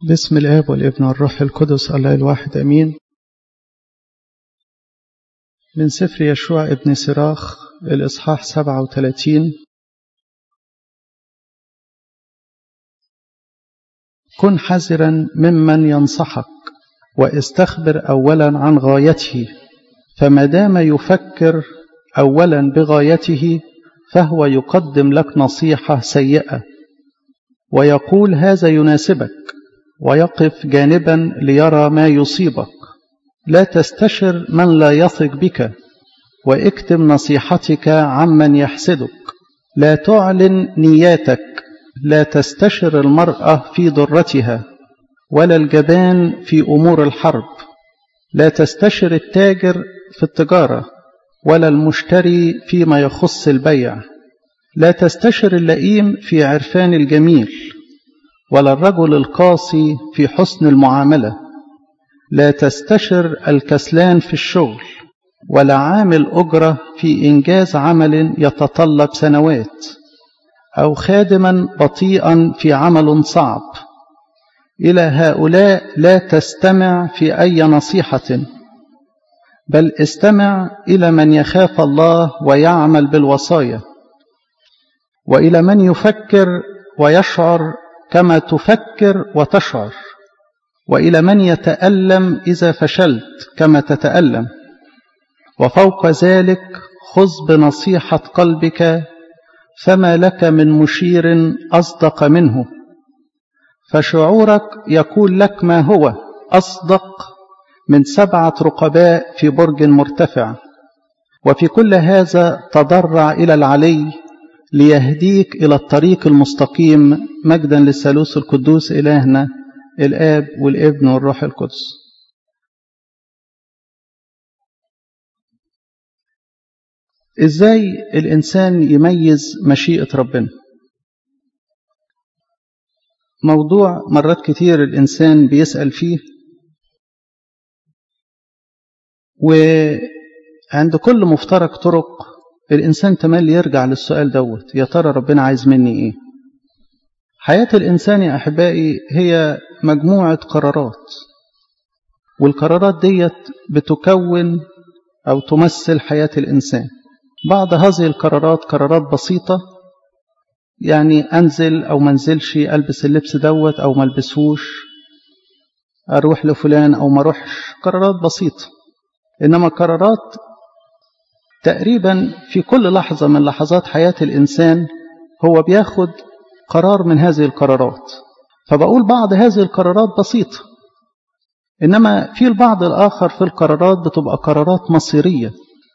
باسم الآب والابن والروح القدس الله الواحد أمين من سفر يشوع ابن سراخ الإصحاح 37 كن حذرا ممن ينصحك واستخبر أولا عن غايته فما دام يفكر أولا بغايته فهو يقدم لك نصيحة سيئة ويقول هذا يناسبك ويقف جانبا ليرى ما يصيبك لا تستشر من لا يثق بك واكتم نصيحتك عمن يحسدك لا تعلن نياتك لا تستشر المرأة في ضرتها ولا الجبان في أمور الحرب لا تستشر التاجر في التجارة ولا المشتري فيما يخص البيع لا تستشر اللئيم في عرفان الجميل ولا الرجل القاسي في حسن المعاملة لا تستشر الكسلان في الشغل ولا عامل أجرة في إنجاز عمل يتطلب سنوات أو خادما بطيئا في عمل صعب إلى هؤلاء لا تستمع في أي نصيحة بل استمع إلى من يخاف الله ويعمل بالوصايا وإلى من يفكر ويشعر كما تفكر وتشعر والى من يتالم اذا فشلت كما تتالم وفوق ذلك خذ بنصيحه قلبك فما لك من مشير اصدق منه فشعورك يقول لك ما هو اصدق من سبعه رقباء في برج مرتفع وفي كل هذا تضرع الى العلي ليهديك إلى الطريق المستقيم مجدا للثالوث القدوس إلهنا الآب والابن والروح القدس إزاي الإنسان يميز مشيئة ربنا موضوع مرات كتير الإنسان بيسأل فيه وعند كل مفترق طرق الإنسان تملي يرجع للسؤال دوت يا ترى ربنا عايز مني إيه حياة الإنسان يا أحبائي هي مجموعة قرارات والقرارات ديت بتكون أو تمثل حياة الإنسان بعض هذه القرارات قرارات بسيطة يعني أنزل أو منزلش ألبس اللبس دوت أو ملبسهوش أروح لفلان أو ما أروحش قرارات بسيطة إنما قرارات تقريبا في كل لحظة من لحظات حياة الإنسان هو بياخد قرار من هذه القرارات فبقول بعض هذه القرارات بسيطة إنما في البعض الآخر في القرارات بتبقى قرارات مصيرية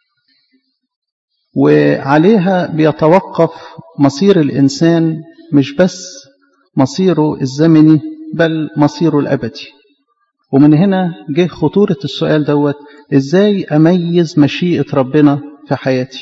وعليها بيتوقف مصير الإنسان مش بس مصيره الزمني بل مصيره الأبدي ومن هنا جه خطورة السؤال دوت إزاي أميز مشيئة ربنا في حياتي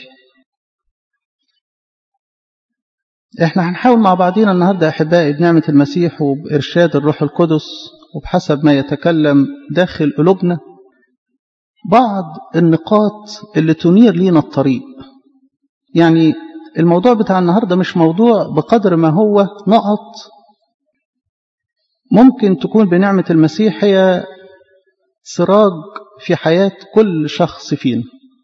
احنا هنحاول مع بعضينا النهاردة أحبائي بنعمة المسيح وبإرشاد الروح القدس وبحسب ما يتكلم داخل قلوبنا بعض النقاط اللي تنير لينا الطريق يعني الموضوع بتاع النهاردة مش موضوع بقدر ما هو نقط ممكن تكون بنعمة المسيح هي سراج في حياة كل شخص فينا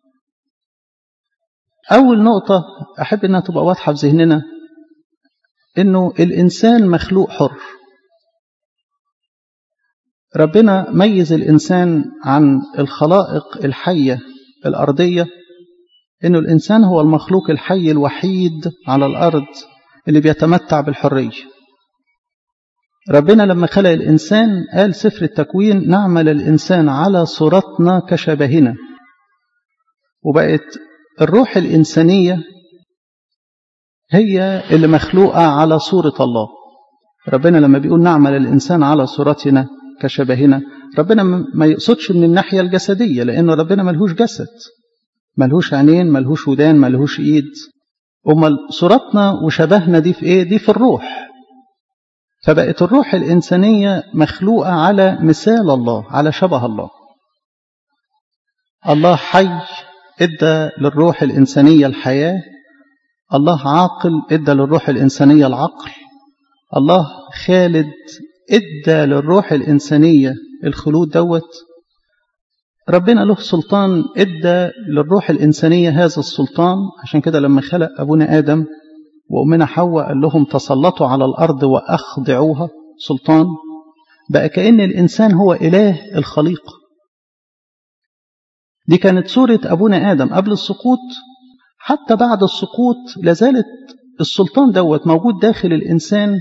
أول نقطة أحب أنها تبقى واضحة في ذهننا أنه الإنسان مخلوق حر ربنا ميز الإنسان عن الخلائق الحية الأرضية أنه الإنسان هو المخلوق الحي الوحيد على الأرض اللي بيتمتع بالحرية ربنا لما خلق الإنسان قال سفر التكوين نعمل الإنسان على صورتنا كشبهنا وبقت الروح الإنسانية هي اللي مخلوقة على صورة الله ربنا لما بيقول نعمل الإنسان على صورتنا كشبهنا ربنا ما يقصدش من الناحية الجسدية لأنه ربنا ملهوش جسد ملهوش عينين ملهوش ودان ملهوش إيد أمال صورتنا وشبهنا دي في إيه؟ دي في الروح فبقت الروح الإنسانية مخلوقة على مثال الله على شبه الله الله حي ادى للروح الإنسانية الحياة الله عاقل ادى للروح الإنسانية العقل الله خالد ادى للروح الإنسانية الخلود دوت ربنا له سلطان ادى للروح الإنسانية هذا السلطان عشان كده لما خلق أبونا آدم وأمنا حواء قال لهم تسلطوا على الأرض وأخضعوها سلطان بقى كأن الإنسان هو إله الخليقة دي كانت سورة أبونا آدم قبل السقوط حتى بعد السقوط لازالت السلطان دوت موجود داخل الإنسان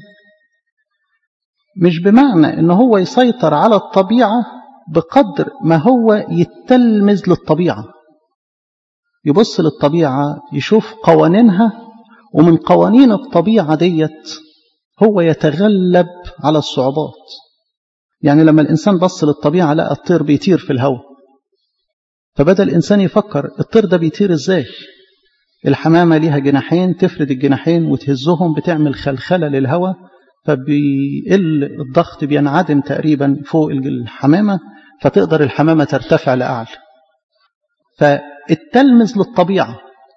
مش بمعنى إن هو يسيطر على الطبيعة بقدر ما هو يتلمذ للطبيعة يبص للطبيعة يشوف قوانينها ومن قوانين الطبيعة ديت هو يتغلب على الصعوبات يعني لما الإنسان بص للطبيعة لقى الطير بيطير في الهواء فبدأ الإنسان يفكر الطير ده بيطير إزاي الحمامة ليها جناحين تفرد الجناحين وتهزهم بتعمل خلخلة للهواء فبيقل الضغط بينعدم تقريبا فوق الحمامة فتقدر الحمامة ترتفع لأعلى فالتلمذ للطبيعة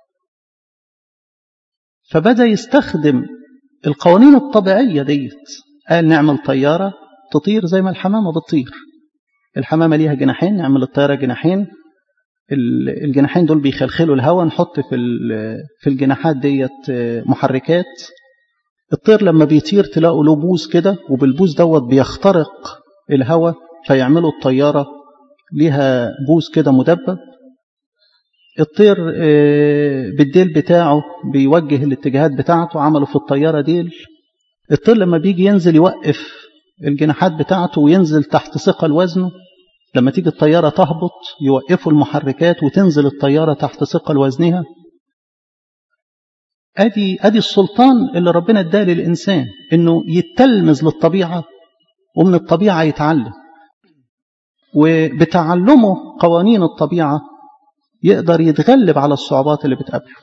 فبدأ يستخدم القوانين الطبيعية ديت قال نعمل طيارة تطير زي ما الحمامة بتطير الحمامة ليها جناحين نعمل الطيارة جناحين الجناحين دول بيخلخلوا الهواء نحط في في الجناحات ديت محركات الطير لما بيطير تلاقوا له بوز كده وبالبوز دوت بيخترق الهواء فيعملوا الطيارة ليها بوز كده مدبب الطير بالديل بتاعه بيوجه الاتجاهات بتاعته عملوا في الطيارة ديل الطير لما بيجي ينزل يوقف الجناحات بتاعته وينزل تحت ثقل وزنه لما تيجي الطيارة تهبط يوقفوا المحركات وتنزل الطيارة تحت ثقل وزنها ادي ادي السلطان اللي ربنا اداه للانسان انه يتلمذ للطبيعه ومن الطبيعه يتعلم وبتعلمه قوانين الطبيعه يقدر يتغلب على الصعوبات اللي بتقابله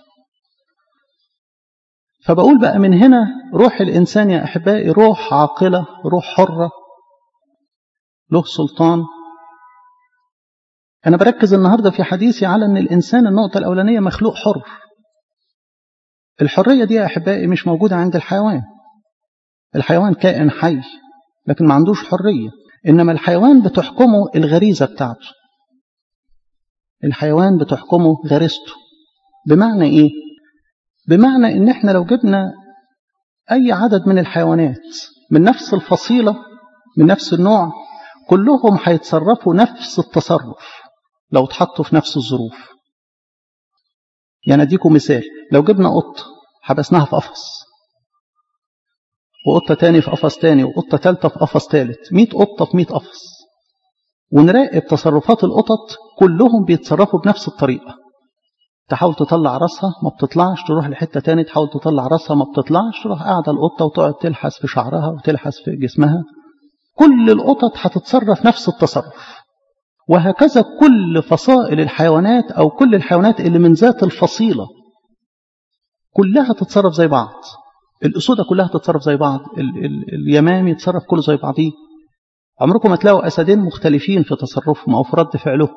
فبقول بقى من هنا روح الانسان يا احبائي روح عاقله روح حره له سلطان انا بركز النهارده في حديثي على ان الانسان النقطه الاولانيه مخلوق حر الحرية دي يا أحبائي مش موجودة عند الحيوان الحيوان كائن حي لكن ما عندوش حرية إنما الحيوان بتحكمه الغريزة بتاعته الحيوان بتحكمه غريزته بمعنى إيه؟ بمعنى إن إحنا لو جبنا أي عدد من الحيوانات من نفس الفصيلة من نفس النوع كلهم هيتصرفوا نفس التصرف لو اتحطوا في نفس الظروف يعني اديكم مثال لو جبنا قطة حبسناها في قفص وقطة تاني في قفص تاني وقطة تالتة في قفص تالت مئة قطة في مئة قفص ونراقب تصرفات القطط كلهم بيتصرفوا بنفس الطريقة تحاول تطلع راسها ما بتطلعش تروح لحتة تاني تحاول تطلع راسها ما بتطلعش تروح قاعدة القطة وتقعد تلحس في شعرها وتلحس في جسمها كل القطط هتتصرف نفس التصرف وهكذا كل فصائل الحيوانات أو كل الحيوانات اللي من ذات الفصيلة كلها تتصرف زي بعض الأسودة كلها تتصرف زي بعض ال ال اليمام يتصرف كله زي بعضيه عمركم ما تلاقوا أسدين مختلفين في تصرفهم أو في رد فعلهم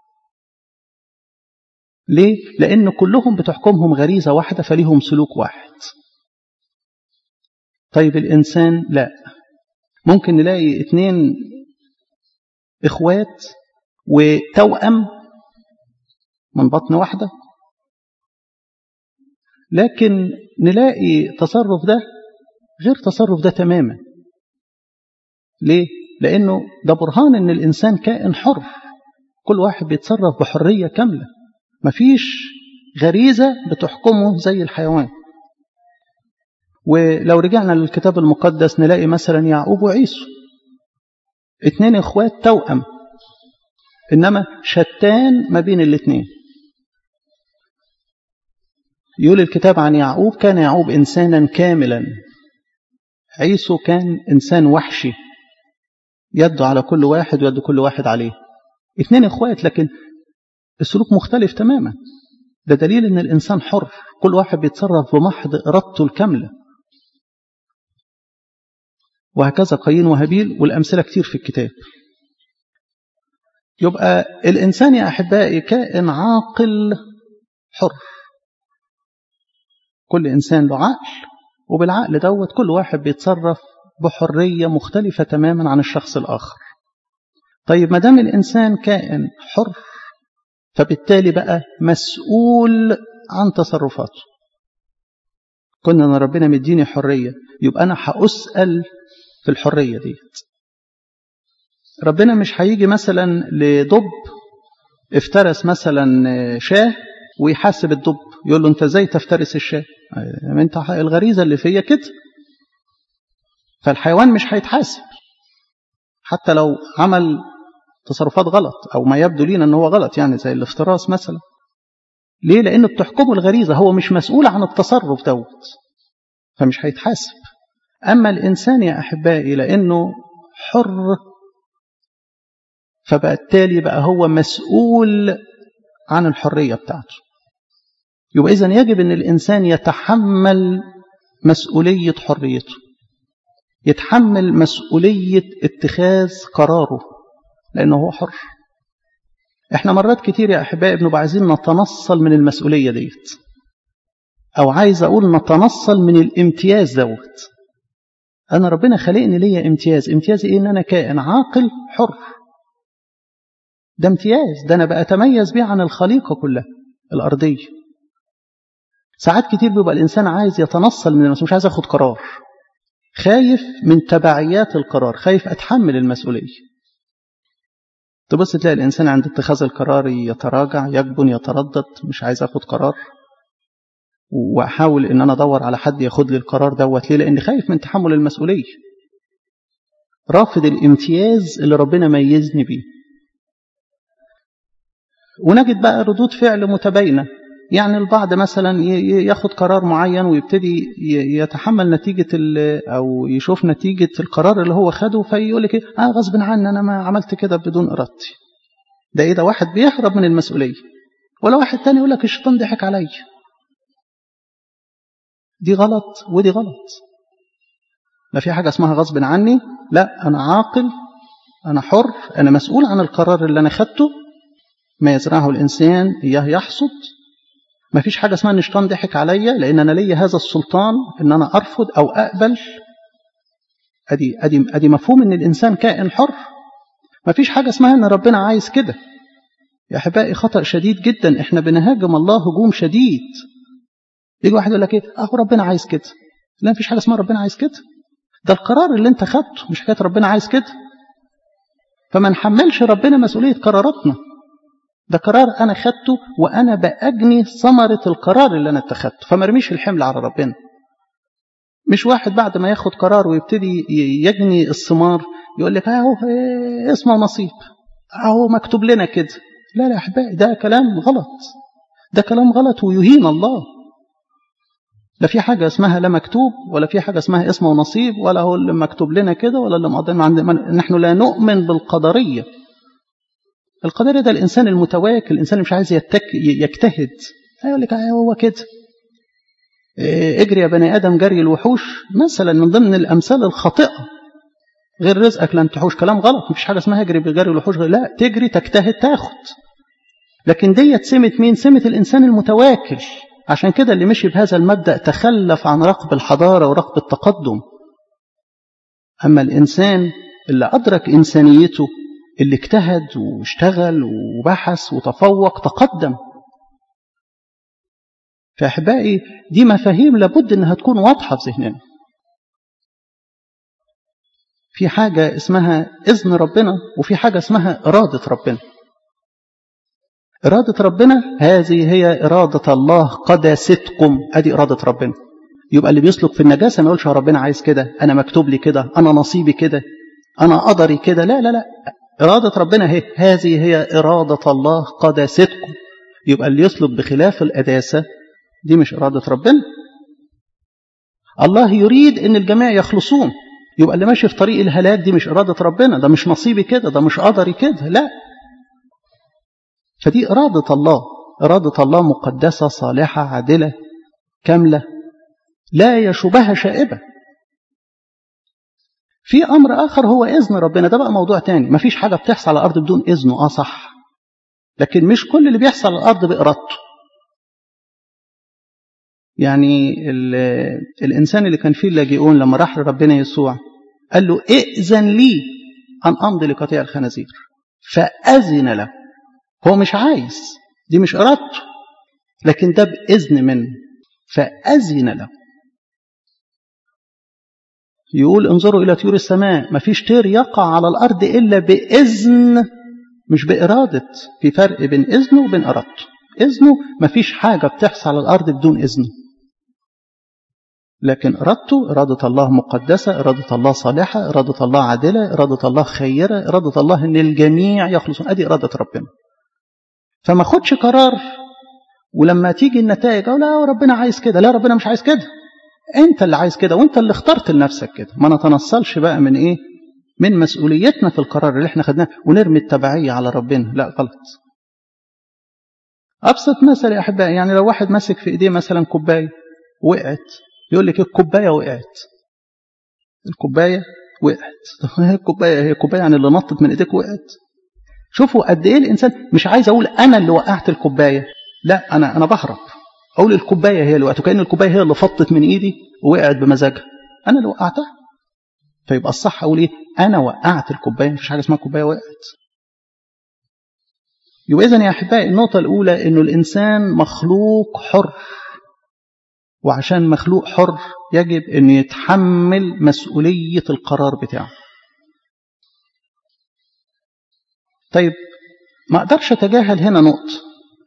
ليه؟ لأن كلهم بتحكمهم غريزة واحدة فليهم سلوك واحد طيب الإنسان لا ممكن نلاقي اتنين إخوات وتوأم من بطن واحدة لكن نلاقي تصرف ده غير تصرف ده تماما ليه؟ لأنه ده برهان أن الإنسان كائن حر كل واحد بيتصرف بحرية كاملة مفيش غريزة بتحكمه زي الحيوان ولو رجعنا للكتاب المقدس نلاقي مثلا يعقوب وعيسو اتنين اخوات توأم انما شتان ما بين الاتنين يقول الكتاب عن يعقوب كان يعقوب انسانا كاملا عيسو كان انسان وحشي يده على كل واحد ويد كل واحد عليه اتنين اخوات لكن السلوك مختلف تماما ده دليل ان الانسان حر كل واحد بيتصرف بمحض ارادته الكامله وهكذا قايين وهابيل والامثله كتير في الكتاب يبقى الانسان يا احبائي كائن عاقل حر كل انسان له عقل وبالعقل دوت كل واحد بيتصرف بحرية مختلفة تماما عن الشخص الآخر طيب ما دام الإنسان كائن حر فبالتالي بقى مسؤول عن تصرفاته كنا أن ربنا مديني حرية يبقى أنا هأسأل في الحرية ديت ربنا مش هيجي مثلا لدب افترس مثلا شاه ويحاسب الدب يقول له انت ازاي تفترس الشاه انت الغريزه اللي فيا كده فالحيوان مش هيتحاسب حتى لو عمل تصرفات غلط او ما يبدو لينا ان هو غلط يعني زي الافتراس مثلا ليه لانه بتحكمه الغريزه هو مش مسؤول عن التصرف دوت فمش هيتحاسب اما الانسان يا احبائي لانه حر فبقى التالي بقى هو مسؤول عن الحريه بتاعته يبقى اذا يجب ان الانسان يتحمل مسؤوليه حريته يتحمل مسؤوليه اتخاذ قراره لانه هو حر احنا مرات كتير يا احبائي بنبقى عايزين نتنصل من المسؤوليه ديت او عايز اقول نتنصل من الامتياز دوت انا ربنا خلقني ليا امتياز امتياز ايه ان انا كائن عاقل حر ده امتياز ده انا بأتميز بيه عن الخليقه كلها الارضيه ساعات كتير بيبقى الانسان عايز يتنصل من المسؤوليه مش عايز ياخد قرار خايف من تبعيات القرار خايف اتحمل المسؤوليه تبص تلاقي الانسان عند اتخاذ القرار يتراجع يجبن يتردد مش عايز اخد قرار واحاول ان انا ادور على حد ياخد لي القرار دوت ليه لاني خايف من تحمل المسؤوليه رافض الامتياز اللي ربنا ميزني بيه ونجد بقى ردود فعل متباينه يعني البعض مثلا ياخد قرار معين ويبتدي يتحمل نتيجة أو يشوف نتيجة القرار اللي هو خده فيقول لك آه غصب عني أنا ما عملت كده بدون إرادتي ده إيه ده واحد بيهرب من المسؤولية ولا واحد تاني يقول لك الشيطان ضحك عليا دي غلط ودي غلط ما في حاجة اسمها غصب عني لا أنا عاقل أنا حر أنا مسؤول عن القرار اللي أنا خدته ما يزرعه الإنسان إياه يحصد ما فيش حاجة اسمها ان الشيطان ضحك عليا لأن أنا ليا هذا السلطان إن أنا أرفض أو أقبل أدي, أدي, أدي مفهوم إن الإنسان كائن حر ما فيش حاجة اسمها إن ربنا عايز كده يا أحبائي خطأ شديد جدا إحنا بنهاجم الله هجوم شديد يجي واحد يقول لك إيه أهو ربنا عايز كده لا مفيش حاجة اسمها ربنا عايز كده ده القرار اللي أنت خدته مش حكاية ربنا عايز كده فما نحملش ربنا مسؤولية قراراتنا ده قرار أنا خدته وأنا بأجني ثمرة القرار اللي أنا اتخذته فما ارميش الحمل على ربنا مش واحد بعد ما ياخد قرار ويبتدي يجني الثمار يقول لك اهو اسمه نصيب اهو مكتوب لنا كده لا لا يا احبائي ده كلام غلط ده كلام غلط ويهين الله لا في حاجة اسمها لا مكتوب ولا في حاجة اسمها اسمه نصيب ولا هو اللي مكتوب لنا كده ولا اللي مقضينا عندنا نحن لا نؤمن بالقدرية القدر ده الإنسان المتواكل الإنسان اللي مش عايز يتك يجتهد يقول لك هو كده اجري يا بني آدم جري الوحوش مثلا من ضمن الأمثال الخاطئة غير رزقك لن تحوش كلام غلط مفيش حاجة اسمها اجري بجري الوحوش لا تجري تجتهد تاخد لكن ديت سمة مين سمة الإنسان المتواكل عشان كده اللي مشي بهذا المبدأ تخلف عن رقب الحضارة ورقب التقدم أما الإنسان اللي أدرك إنسانيته اللي اجتهد واشتغل وبحث وتفوق تقدم فأحبائي دي مفاهيم لابد أنها تكون واضحة في ذهننا في حاجة اسمها إذن ربنا وفي حاجة اسمها إرادة ربنا إرادة ربنا هذه هي إرادة الله قداستكم أدي إرادة ربنا يبقى اللي بيسلك في النجاسة ما يقولش ربنا عايز كده أنا مكتوب لي كده أنا نصيبي كده أنا قدري كده لا لا لا إرادة ربنا هي هذه هي إرادة الله قداستكم يبقى اللي يسلك بخلاف القداسة دي مش إرادة ربنا الله يريد أن الجميع يخلصون يبقى اللي ماشي في طريق الهلاك دي مش إرادة ربنا ده مش نصيبي كده ده مش قدري كده لا فدي إرادة الله إرادة الله مقدسة صالحة عادلة كاملة لا يشبهها شائبة في أمر آخر هو إذن ربنا ده بقى موضوع تاني مفيش حاجة بتحصل على الأرض بدون إذنه آه صح لكن مش كل اللي بيحصل على الأرض بإرادته يعني الإنسان اللي كان فيه اللاجئون لما راح لربنا يسوع قال له ائذن لي أن أمضي لقطيع الخنازير فأذن له هو مش عايز دي مش إرادته لكن ده بإذن منه فأذن له يقول انظروا إلى طيور السماء ما فيش طير يقع على الأرض إلا بإذن مش بإرادة في فرق بين إذنه وبين إرادته إذنه ما فيش حاجة بتحصل على الأرض بدون إذنه لكن إرادته إرادة الله مقدسة إرادة الله صالحة إرادة الله عادلة إرادة الله خيرة إرادة الله أن الجميع يخلصون أدي إرادة ربنا فما خدش قرار ولما تيجي النتائج أو لا ربنا عايز كده لا ربنا مش عايز كده أنت اللي عايز كده وأنت اللي اخترت لنفسك كده ما نتنصلش بقى من إيه من مسؤوليتنا في القرار اللي احنا خدناه ونرمي التبعية على ربنا لا غلط أبسط مثل يا أحبائي يعني لو واحد ماسك في إيديه مثلا كوباية وقعت يقول لك الكوباية وقعت الكوباية وقعت الكوباية هي الكوباية يعني اللي نطت من إيديك وقعت شوفوا قد إيه الإنسان مش عايز أقول أنا اللي وقعت الكوباية لا أنا أنا بهرب أقول الكوباية هي اللي وقعت وكأن الكوباية هي اللي فطت من إيدي ووقعت بمزاجها أنا اللي وقعتها فيبقى الصح أقول إيه أنا وقعت الكوباية مفيش حاجة اسمها كوباية وقعت يبقى إذن يا أحبائي النقطة الأولى إنه الإنسان مخلوق حر وعشان مخلوق حر يجب أن يتحمل مسؤولية القرار بتاعه طيب ما أقدرش أتجاهل هنا نقطة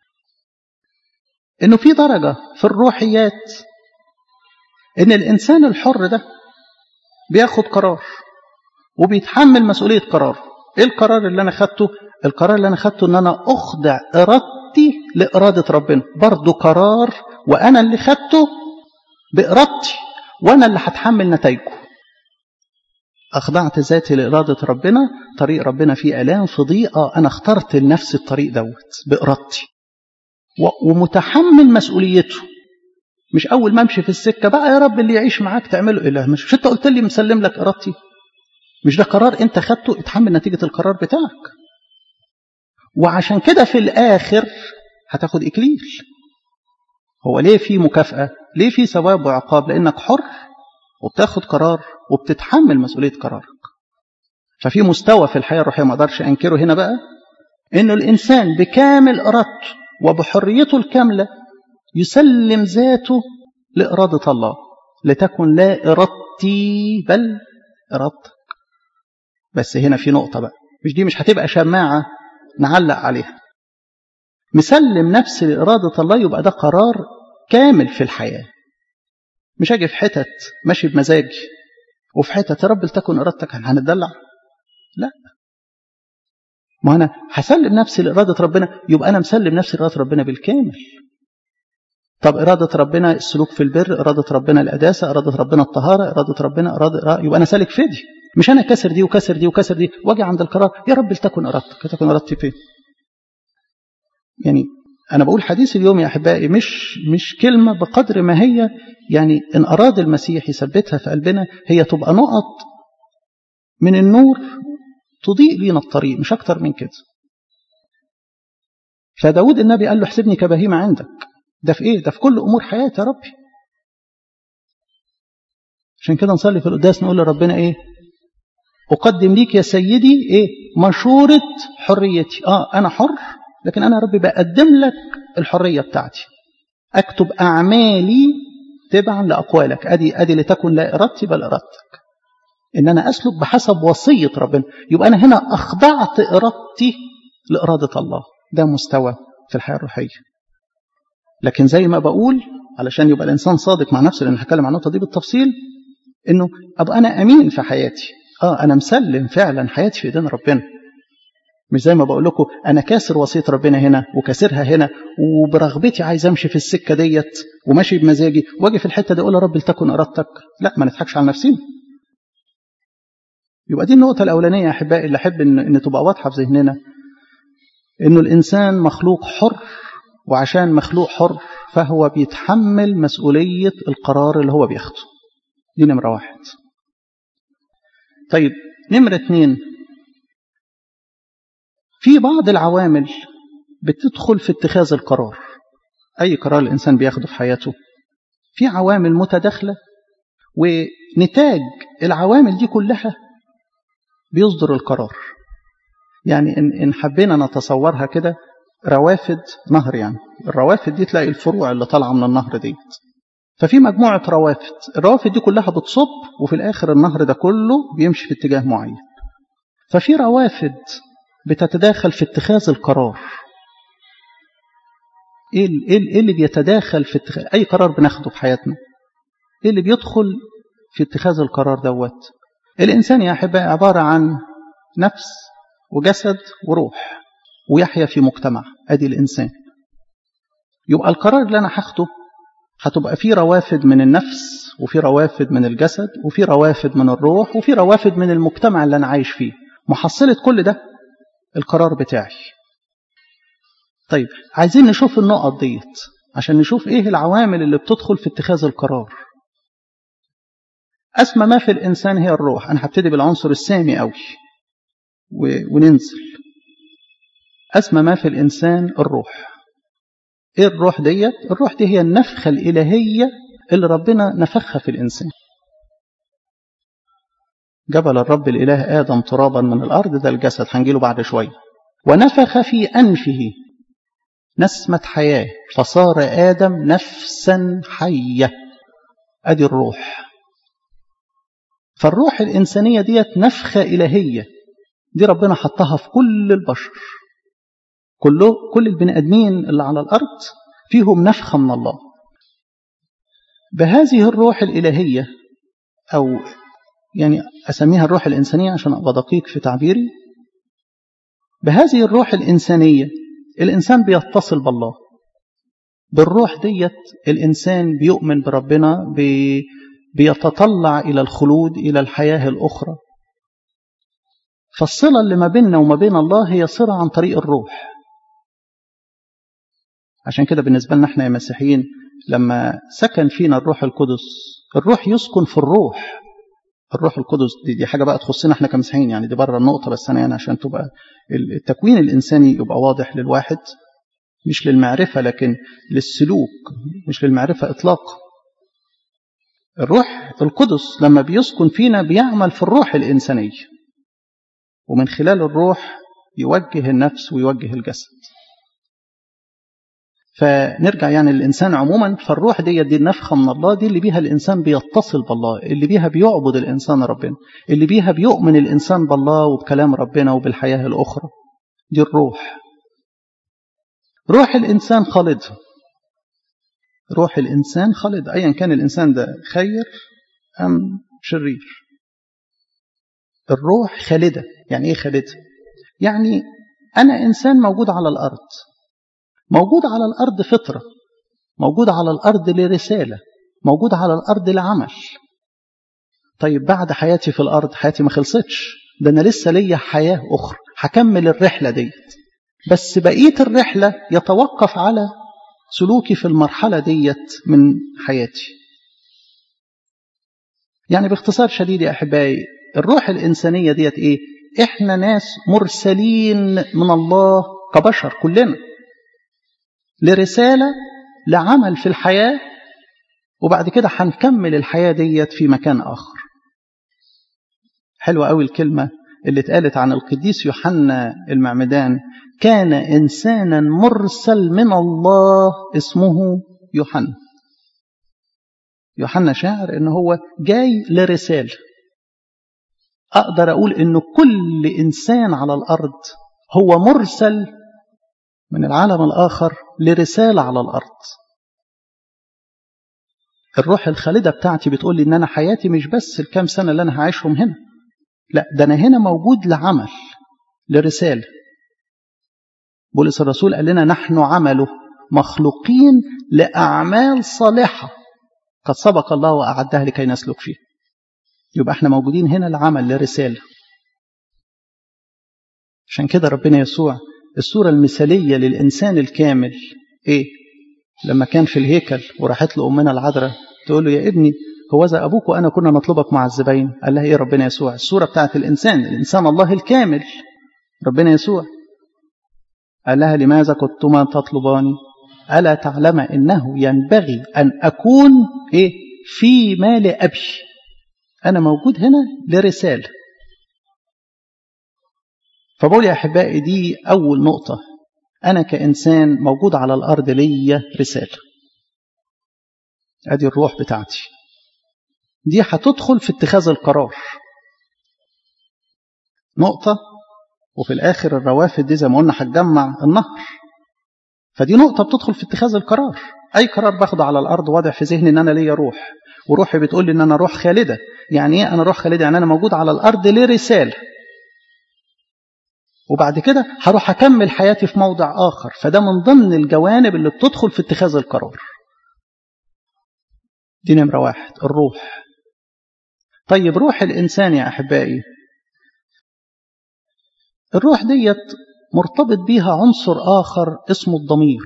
إنه في درجة في الروحيات إن الإنسان الحر ده بياخد قرار وبيتحمل مسؤولية قرار إيه القرار اللي أنا خدته القرار اللي أنا خدته إن أنا أخضع إرادتي لإرادة ربنا برضو قرار وأنا اللي خدته بإرادتي وأنا اللي هتحمل نتائجه أخضعت ذاتي لإرادة ربنا طريق ربنا فيه ألام في ضيقة أنا اخترت لنفسي الطريق دوت بإرادتي ومتحمل مسؤوليته مش أول ما أمشي في السكة بقى يا رب اللي يعيش معاك تعمله إله مش, مش أنت قلت لي مسلم لك إرادتي مش ده قرار أنت خدته اتحمل نتيجة القرار بتاعك وعشان كده في الآخر هتاخد إكليل هو ليه في مكافأة ليه في ثواب وعقاب لأنك حر وبتاخد قرار وبتتحمل مسؤولية قرارك ففي مستوى في الحياة الروحية ما اقدرش أنكره هنا بقى إنه الإنسان بكامل إرادته وبحريته الكاملة يسلم ذاته لإرادة الله لتكن لا إرادتي بل إرادتك بس هنا في نقطة بقى مش دي مش هتبقى شماعة نعلق عليها مسلم نفسي لإرادة الله يبقى ده قرار كامل في الحياة مش أجي في حتت ماشي بمزاجي وفي حتت يا رب لتكن إرادتك هنتدلع لا ما أنا هسلم نفسي لإرادة ربنا يبقى أنا مسلم نفسي لإرادة ربنا بالكامل طب إرادة ربنا السلوك في البر إرادة ربنا القداسة إرادة ربنا الطهارة إرادة ربنا إرادة يبقى أنا سالك في دي مش أنا كسر دي وكسر دي وكسر دي وأجي عند القرار يا رب لتكن إرادتك لتكن إرادتي فين يعني أنا بقول حديث اليوم يا أحبائي مش مش كلمة بقدر ما هي يعني إن أراد المسيح يثبتها في قلبنا هي تبقى نقط من النور تضيء لينا الطريق مش أكتر من كده فداود النبي قال له احسبني كبهيمة عندك ده في إيه؟ ده في كل أمور حياتي يا ربي عشان كده نصلي في القداس نقول لربنا إيه أقدم ليك يا سيدي إيه مشورة حريتي آه أنا حر لكن أنا يا ربي بقدم لك الحرية بتاعتي أكتب أعمالي تبعا لأقوالك أدي أدي لتكن لا إرادتي بل إرادتك إن أنا أسلك بحسب وصية ربنا يبقى أنا هنا أخضعت إرادتي لإرادة الله ده مستوى في الحياة الروحية لكن زي ما بقول علشان يبقى الإنسان صادق مع نفسه لأن هتكلم عن النقطة دي بالتفصيل إنه أبقى أنا أمين في حياتي آه أنا مسلم فعلا حياتي في إيدين ربنا مش زي ما بقول لكم أنا كاسر وصية ربنا هنا وكاسرها هنا وبرغبتي عايز أمشي في السكة ديت وماشي بمزاجي وأجي في الحتة دي أقول يا رب لتكن إرادتك لا ما نضحكش على نفسنا يبقى دي النقطة الأولانية يا أحبائي اللي أحب إن, إن تبقى واضحة في ذهننا إنه الإنسان مخلوق حر وعشان مخلوق حر فهو بيتحمل مسؤولية القرار اللي هو بياخده دي نمرة واحد طيب نمرة اتنين في بعض العوامل بتدخل في اتخاذ القرار أي قرار الإنسان بياخده في حياته في عوامل متداخلة ونتاج العوامل دي كلها بيصدر القرار يعني إن, إن حبينا نتصورها كده روافد نهر يعني الروافد دي تلاقي الفروع اللي طالعة من النهر ديت ففي مجموعة روافد الروافد دي كلها بتصب وفي الآخر النهر ده كله بيمشي في اتجاه معين ففي روافد بتتداخل في اتخاذ القرار ايه ايه اللي بيتداخل في اتخاذ اي قرار بناخده في حياتنا ايه اللي بيدخل في اتخاذ القرار دوت الانسان يا احبائي عباره عن نفس وجسد وروح ويحيا في مجتمع ادي الانسان يبقى القرار اللي انا هاخده هتبقى فيه روافد من النفس وفي روافد من الجسد وفي روافد من الروح وفي روافد من المجتمع اللي انا عايش فيه محصله كل ده القرار بتاعي طيب عايزين نشوف النقط ديت عشان نشوف ايه العوامل اللي بتدخل في اتخاذ القرار أسمى ما في الإنسان هي الروح أنا هبتدي بالعنصر السامي قوي وننزل أسمى ما في الإنسان الروح إيه الروح ديت الروح دي هي النفخة الإلهية اللي ربنا نفخها في الإنسان جبل الرب الإله آدم ترابا من الأرض ده الجسد هنجيله بعد شوية ونفخ في أنفه نسمة حياة فصار آدم نفسا حية أدي الروح فالروح الإنسانية ديت نفخة إلهية دي ربنا حطها في كل البشر كله كل البني آدمين اللي على الأرض فيهم نفخة من الله بهذه الروح الإلهية أو يعني أسميها الروح الإنسانية عشان أبقى دقيق في تعبيري بهذه الروح الإنسانية الإنسان بيتصل بالله بالروح ديت الإنسان بيؤمن بربنا بي بيتطلع إلى الخلود إلى الحياة الأخرى فالصلة اللي ما بيننا وما بين الله هي صلة عن طريق الروح عشان كده بالنسبة لنا احنا يا مسيحيين لما سكن فينا الروح القدس الروح يسكن في الروح الروح القدس دي, دي حاجة بقى تخصنا احنا كمسيحيين يعني دي بره النقطة بس أنا يعني عشان تبقى التكوين الإنساني يبقى واضح للواحد مش للمعرفة لكن للسلوك مش للمعرفة إطلاقا الروح القدس لما بيسكن فينا بيعمل في الروح الإنسانية ومن خلال الروح يوجه النفس ويوجه الجسد فنرجع يعني للإنسان عموما فالروح دي دي النفخة من الله دي اللي بيها الإنسان بيتصل بالله اللي بيها بيعبد الإنسان ربنا اللي بيها بيؤمن الإنسان بالله وبكلام ربنا وبالحياة الأخرى دي الروح روح الإنسان خالد روح الإنسان خالد أيا كان الإنسان ده خير أم شرير الروح خالدة يعني إيه خالدة يعني أنا إنسان موجود على الأرض موجود على الأرض فطرة موجود على الأرض لرسالة موجود على الأرض لعمل طيب بعد حياتي في الأرض حياتي ما خلصتش ده أنا لسه ليا حياة أخرى هكمل الرحلة ديت بس بقية الرحلة يتوقف على سلوكي في المرحلة ديت من حياتي يعني باختصار شديد يا أحبائي الروح الإنسانية ديت إيه إحنا ناس مرسلين من الله كبشر كلنا لرسالة لعمل في الحياة وبعد كده هنكمل الحياة ديت في مكان آخر حلوة قوي الكلمة اللي اتقالت عن القديس يوحنا المعمدان كان إنسانا مرسل من الله اسمه يوحنا يوحنا شاعر إن هو جاي لرسالة أقدر أقول إن كل إنسان على الأرض هو مرسل من العالم الآخر لرسالة على الأرض الروح الخالدة بتاعتي بتقول لي إن أنا حياتي مش بس الكام سنة اللي أنا هعيشهم هنا لا ده أنا هنا موجود لعمل لرسالة بولس الرسول قال لنا نحن عمله مخلوقين لأعمال صالحة قد سبق الله وأعدها لكي نسلك فيه يبقى احنا موجودين هنا لعمل لرسالة عشان كده ربنا يسوع الصورة المثالية للإنسان الكامل إيه؟ لما كان في الهيكل وراحت له أمنا العذراء تقول له يا ابني هو ذا أبوك وأنا كنا نطلبك مع الزباين قال لها إيه ربنا يسوع الصورة بتاعت الإنسان الإنسان الله الكامل ربنا يسوع قال لها لماذا كنتما تطلباني ألا تعلم إنه ينبغي أن أكون إيه في مال أبي أنا موجود هنا لرسالة فبقول يا أحبائي دي أول نقطة أنا كإنسان موجود على الأرض ليا رسالة أدي الروح بتاعتي دي هتدخل في اتخاذ القرار نقطة وفي الآخر الروافد دي زي ما قلنا هتجمع النهر فدي نقطة بتدخل في اتخاذ القرار أي قرار باخده على الأرض واضح في ذهني إن أنا ليا روح وروحي بتقول لي إن أنا روح خالدة يعني إيه أنا روح خالدة يعني أنا موجود على الأرض لرسالة وبعد كده هروح أكمل حياتي في موضع آخر فده من ضمن الجوانب اللي بتدخل في اتخاذ القرار دي نمرة واحد الروح طيب روح الإنسان يا أحبائي الروح ديت مرتبط بيها عنصر آخر اسمه الضمير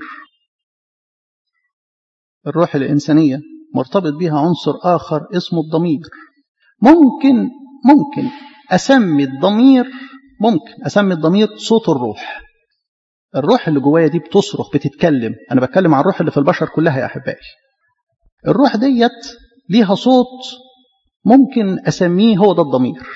الروح الإنسانية مرتبط بيها عنصر آخر اسمه الضمير ممكن ممكن أسمي الضمير ممكن أسمي الضمير صوت الروح الروح اللي جوايا دي بتصرخ بتتكلم أنا بتكلم عن الروح اللي في البشر كلها يا أحبائي الروح ديت ليها صوت ممكن أسميه هو ده الضمير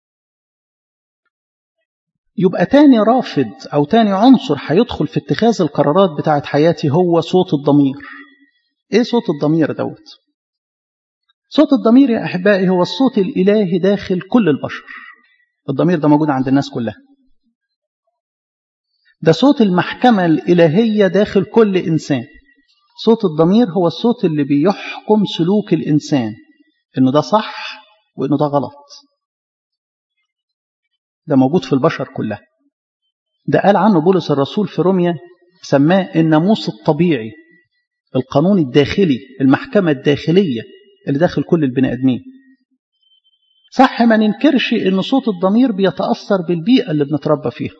يبقى تاني رافد أو تاني عنصر هيدخل في اتخاذ القرارات بتاعت حياتي هو صوت الضمير إيه صوت الضمير دوت صوت الضمير يا أحبائي هو الصوت الإلهي داخل كل البشر الضمير ده موجود عند الناس كلها ده صوت المحكمة الإلهية داخل كل إنسان صوت الضمير هو الصوت اللي بيحكم سلوك الإنسان إنه ده صح وإنه ده غلط ده موجود في البشر كلها ده قال عنه بولس الرسول في روميا سماه الناموس الطبيعي القانون الداخلي المحكمة الداخلية اللي داخل كل البني آدمين صح ما ننكرش ان صوت الضمير بيتأثر بالبيئة اللي بنتربى فيها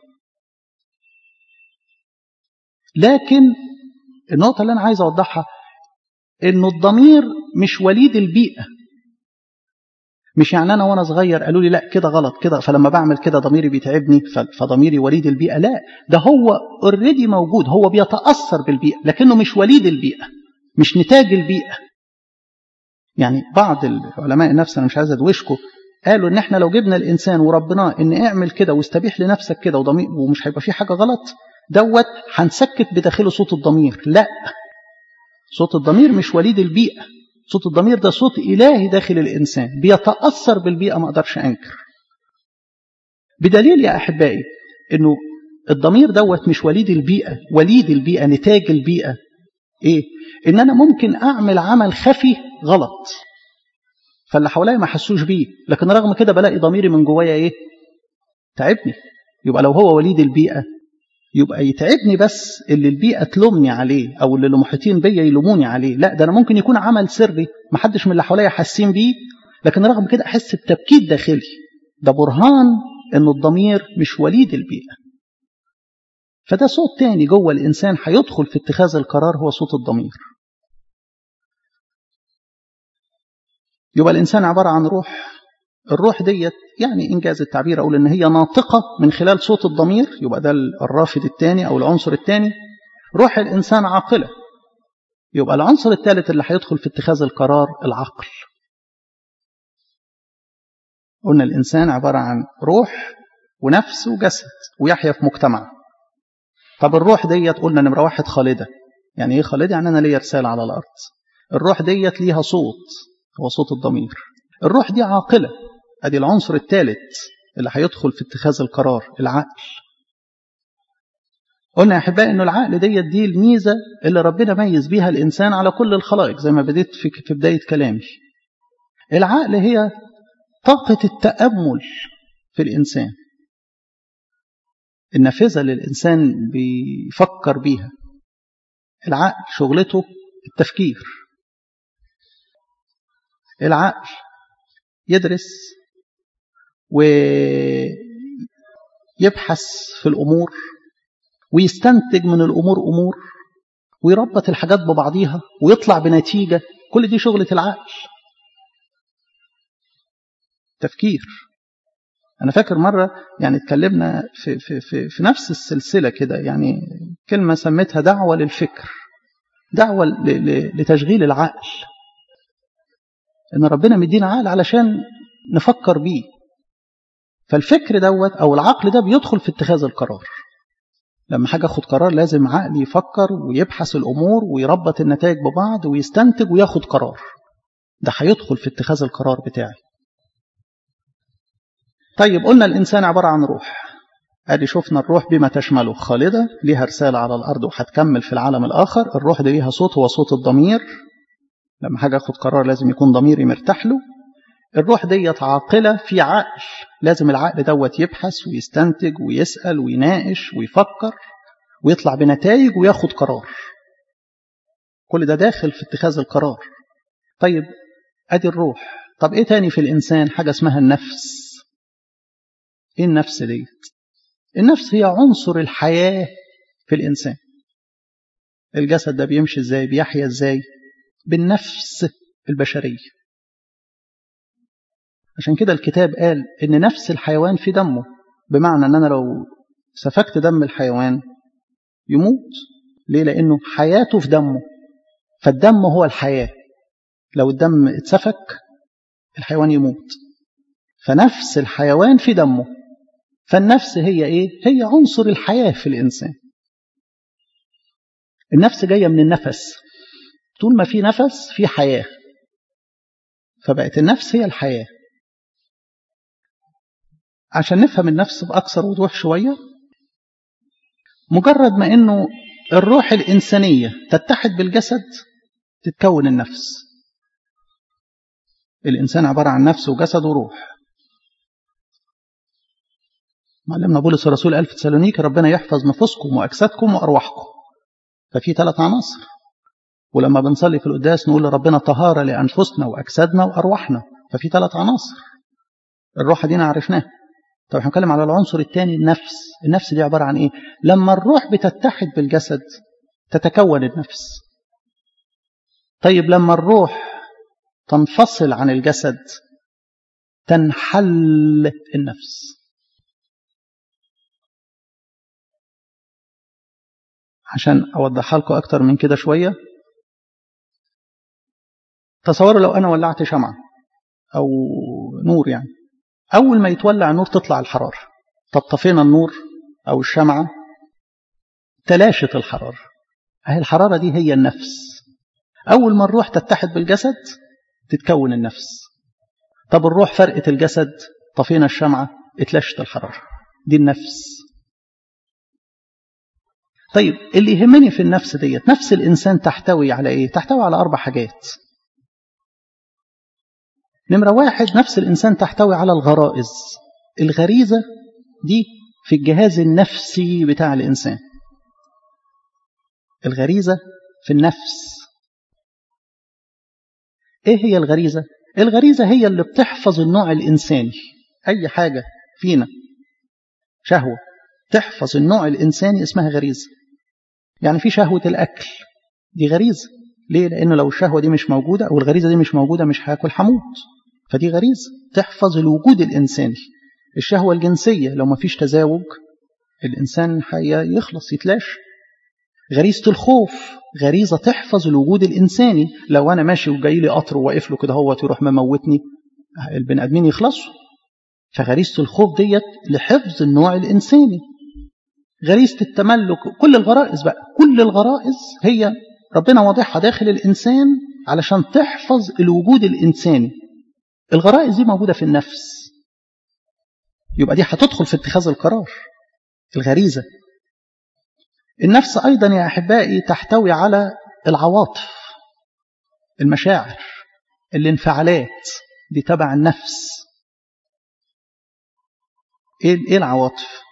لكن النقطة اللي أنا عايز أوضحها إنه الضمير مش وليد البيئة مش يعني أنا وأنا صغير قالوا لي لا كده غلط كده فلما بعمل كده ضميري بيتعبني فضميري وليد البيئة لا ده هو اوريدي موجود هو بيتأثر بالبيئة لكنه مش وليد البيئة مش نتاج البيئة يعني بعض العلماء النفس أنا مش عايز أدوشكم قالوا إن إحنا لو جبنا الإنسان وربناه إن اعمل كده واستبيح لنفسك كده وضمير ومش هيبقى فيه حاجة غلط دوت هنسكت بداخله صوت الضمير لا صوت الضمير مش وليد البيئة صوت الضمير ده صوت إلهي داخل الإنسان بيتأثر بالبيئة ما أقدرش أنكر بدليل يا أحبائي أنه الضمير دوت مش وليد البيئة وليد البيئة نتاج البيئة إيه؟ إن أنا ممكن أعمل عمل خفي غلط فاللي حواليا ما حسوش بيه لكن رغم كده بلاقي ضميري من جوايا إيه؟ تعبني يبقى لو هو وليد البيئة يبقى يتعبني بس اللي البيئة تلومني عليه أو اللي المحيطين بيا يلوموني عليه لا ده أنا ممكن يكون عمل سري محدش من اللي حواليا حاسين بيه لكن رغم كده أحس بتبكيت داخلي ده برهان إن الضمير مش وليد البيئة فده صوت تاني جوه الإنسان هيدخل في اتخاذ القرار هو صوت الضمير يبقى الإنسان عبارة عن روح الروح ديت يعني إنجاز التعبير أقول إن هي ناطقة من خلال صوت الضمير يبقى ده الرافد الثاني أو العنصر الثاني روح الإنسان عاقلة يبقى العنصر الثالث اللي هيدخل في اتخاذ القرار العقل قلنا الإنسان عبارة عن روح ونفس وجسد ويحيا في مجتمع طب الروح ديت قلنا نمرة واحد خالدة يعني إيه خالدة؟ يعني أنا ليا رسالة على الأرض الروح ديت ليها صوت هو صوت الضمير الروح دي عاقلة ادي العنصر الثالث اللي هيدخل في اتخاذ القرار العقل قلنا يا احبائي انه العقل ديت دي الميزه اللي ربنا ميز بيها الانسان على كل الخلائق زي ما بديت في في بدايه كلامي العقل هي طاقه التامل في الانسان النافذه اللي الانسان بيفكر بيها العقل شغلته التفكير العقل يدرس ويبحث في الأمور ويستنتج من الأمور أمور ويربط الحاجات ببعضيها ويطلع بنتيجة كل دي شغلة العقل تفكير أنا فاكر مرة يعني اتكلمنا في, في, في, في نفس السلسلة كده يعني كلمة سميتها دعوة للفكر دعوة لتشغيل العقل إن ربنا مدينا عقل علشان نفكر بيه فالفكر دوت أو العقل ده بيدخل في اتخاذ القرار لما حاجة أخد قرار لازم عقلي يفكر ويبحث الأمور ويربط النتائج ببعض ويستنتج وياخد قرار ده هيدخل في اتخاذ القرار بتاعي طيب قلنا الإنسان عبارة عن روح ادي شفنا الروح بما تشمله خالدة ليها رسالة على الأرض وهتكمل في العالم الآخر الروح دي ليها صوت هو صوت الضمير لما حاجة أخد قرار لازم يكون ضميري مرتاح له الروح ديت عاقلة في عقل لازم العقل دوت يبحث ويستنتج ويسأل ويناقش ويفكر ويطلع بنتائج وياخد قرار كل ده داخل في اتخاذ القرار طيب ادي الروح طب ايه تاني في الانسان حاجة اسمها النفس ايه النفس ديت النفس هي عنصر الحياة في الانسان الجسد ده بيمشي ازاي بيحيا ازاي بالنفس البشرية عشان كده الكتاب قال ان نفس الحيوان في دمه بمعنى ان انا لو سفكت دم الحيوان يموت ليه لانه حياته في دمه فالدم هو الحياة لو الدم اتسفك الحيوان يموت فنفس الحيوان في دمه فالنفس هي ايه هي عنصر الحياة في الانسان النفس جاية من النفس طول ما في نفس في حياة فبقت النفس هي الحياة عشان نفهم النفس بأكثر وضوح شوية مجرد ما انه الروح الإنسانية تتحد بالجسد تتكون النفس الإنسان عبارة عن نفس وجسد وروح معلمنا بولس الرسول قال في تسالونيكي ربنا يحفظ نفوسكم وأجسادكم وأرواحكم ففي ثلاث عناصر ولما بنصلي في القداس نقول لربنا طهارة لأنفسنا وأجسادنا وأرواحنا ففي ثلاث عناصر الروح دينا عرفناها طب احنا بنتكلم على العنصر الثاني النفس النفس دي عبارة عن ايه لما الروح بتتحد بالجسد تتكون النفس طيب لما الروح تنفصل عن الجسد تنحل النفس عشان أوضحها لكم أكتر من كده شوية تصوروا لو أنا ولعت شمعة أو نور يعني أول ما يتولع النور تطلع الحرارة طب طفينا النور أو الشمعة تلاشت الحرارة أهي الحرارة دي هي النفس أول ما الروح تتحد بالجسد تتكون النفس طب الروح فرقت الجسد طفينا الشمعة اتلاشت الحرارة دي النفس طيب اللي يهمني في النفس ديت نفس الإنسان تحتوي على إيه تحتوي على أربع حاجات نمرة واحد نفس الإنسان تحتوي على الغرائز الغريزة دي في الجهاز النفسي بتاع الإنسان الغريزة في النفس إيه هي الغريزة؟ الغريزة هي اللي بتحفظ النوع الإنساني أي حاجة فينا شهوة تحفظ النوع الإنساني اسمها غريزة يعني في شهوة الأكل دي غريزة ليه؟ لأنه لو الشهوة دي مش موجودة أو الغريزة دي مش موجودة مش هاكل هموت فدي غريزة تحفظ الوجود الإنساني الشهوة الجنسية لو ما فيش تزاوج الإنسان يخلص يتلاش غريزة الخوف غريزة تحفظ الوجود الإنساني لو أنا ماشي وجاي لي قطر وواقف له كده هو يروح مموتني البني آدمين يخلصوا فغريزة الخوف ديت لحفظ النوع الإنساني غريزة التملك كل الغرائز بقى كل الغرائز هي ربنا واضحها داخل الإنسان علشان تحفظ الوجود الإنساني الغرائز دي موجودة في النفس يبقى دي هتدخل في اتخاذ القرار الغريزة النفس أيضا يا أحبائي تحتوي على العواطف المشاعر الانفعالات دي تبع النفس ايه العواطف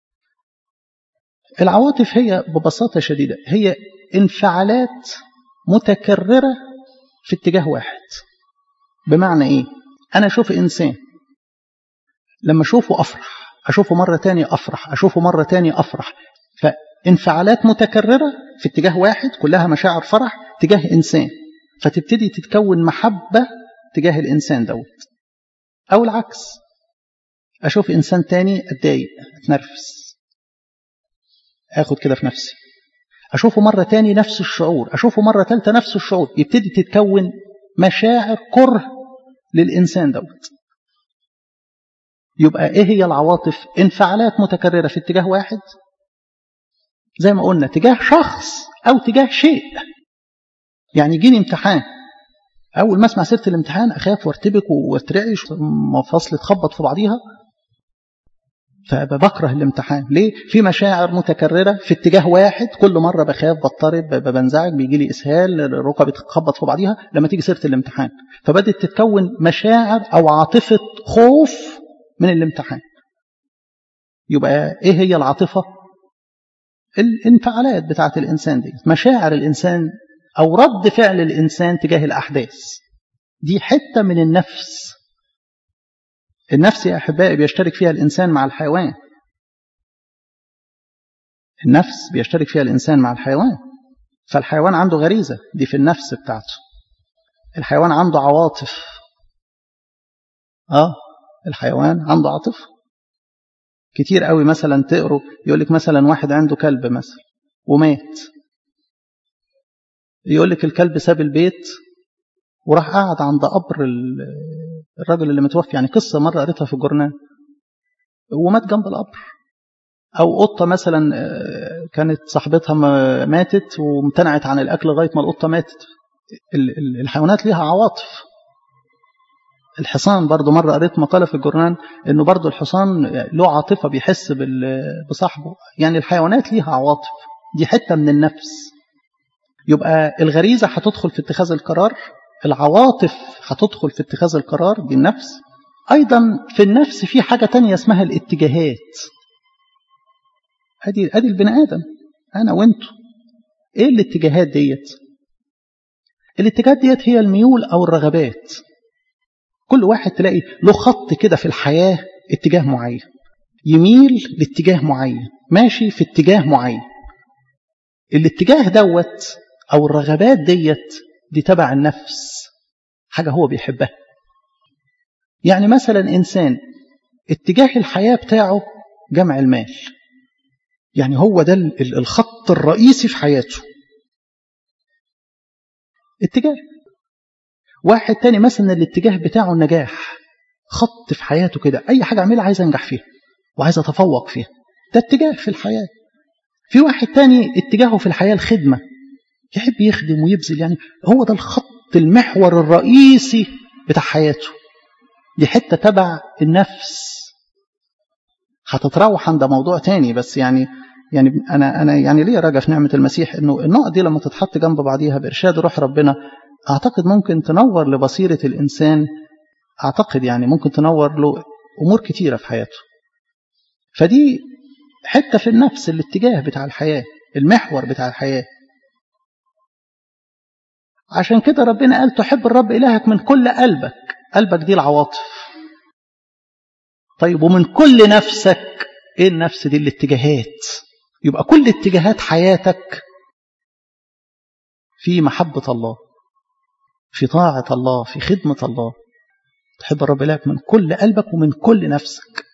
العواطف هي ببساطة شديدة هي انفعالات متكررة في اتجاه واحد بمعنى ايه انا اشوف انسان لما اشوفه افرح اشوفه مرة تانية افرح اشوفه مرة تانية افرح فانفعالات متكررة في اتجاه واحد كلها مشاعر فرح تجاه انسان فتبتدي تتكون محبة تجاه الانسان دوت او العكس اشوف انسان تاني اتضايق اتنرفز اخد كده في نفسي اشوفه مرة تاني نفس الشعور اشوفه مرة تالتة نفس الشعور يبتدي تتكون مشاعر كره للإنسان دوت يبقى ايه هي العواطف انفعالات متكررة في اتجاه واحد زي ما قلنا تجاه شخص او تجاه شيء يعني يجيني امتحان اول ما اسمع سيره الامتحان اخاف وارتبك واترعش ومفاصلي تخبط في بعضيها فبكره الامتحان ليه في مشاعر متكرره في اتجاه واحد كل مره بخاف بضطرب بنزعج بيجي لي اسهال ركبي تخبط في بعضيها لما تيجي سيره الامتحان فبدات تتكون مشاعر او عاطفه خوف من الامتحان يبقى ايه هي العاطفه الانفعالات بتاعت الانسان دي مشاعر الانسان او رد فعل الانسان تجاه الاحداث دي حته من النفس النفس يا احبائي بيشترك فيها الانسان مع الحيوان النفس بيشترك فيها الانسان مع الحيوان فالحيوان عنده غريزه دي في النفس بتاعته الحيوان عنده عواطف اه الحيوان عنده عاطفه كتير قوي مثلا تقروا يقول لك مثلا واحد عنده كلب مثلا ومات يقول لك الكلب ساب البيت وراح قعد عند قبر الراجل اللي متوفي يعني قصة مرة قريتها في الجورنال ومات جنب القبر أو قطة مثلا كانت صاحبتها ماتت وامتنعت عن الأكل لغاية ما القطة ماتت الحيوانات ليها عواطف الحصان برضو مرة قريت مقالة في الجورنال انه برضو الحصان له عاطفة بيحس بصاحبه يعني الحيوانات ليها عواطف دي حتة من النفس يبقى الغريزة هتدخل في اتخاذ القرار العواطف هتدخل في اتخاذ القرار دي النفس أيضا في النفس في حاجة تانية اسمها الاتجاهات ادي ادي البني آدم أنا وأنتو إيه الاتجاهات ديت الاتجاهات ديت هي الميول أو الرغبات كل واحد تلاقي له خط كده في الحياة اتجاه معين يميل لاتجاه معين ماشي في اتجاه معين الاتجاه دوت أو الرغبات ديت دي تبع النفس حاجة هو بيحبها يعني مثلا إنسان اتجاه الحياة بتاعه جمع المال يعني هو ده الخط الرئيسي في حياته اتجاه واحد تاني مثلا الاتجاه بتاعه النجاح خط في حياته كده أي حاجة أعملها عايز أنجح فيها وعايز أتفوق فيها ده اتجاه في الحياة في واحد تاني اتجاهه في الحياة الخدمة يحب يخدم ويبذل يعني هو ده الخط المحور الرئيسي بتاع حياته دي حتة تبع النفس هتتراوح عند موضوع تاني بس يعني يعني انا انا يعني ليه راجع في نعمه المسيح انه النقط دي لما تتحط جنب بعضيها بارشاد روح ربنا اعتقد ممكن تنور لبصيره الانسان اعتقد يعني ممكن تنور له امور كتيره في حياته فدي حته في النفس الاتجاه بتاع الحياه المحور بتاع الحياه عشان كده ربنا قال تحب الرب إلهك من كل قلبك قلبك دي العواطف طيب ومن كل نفسك ايه النفس دي الاتجاهات يبقى كل اتجاهات حياتك في محبة الله في طاعة الله في خدمة الله تحب الرب إلهك من كل قلبك ومن كل نفسك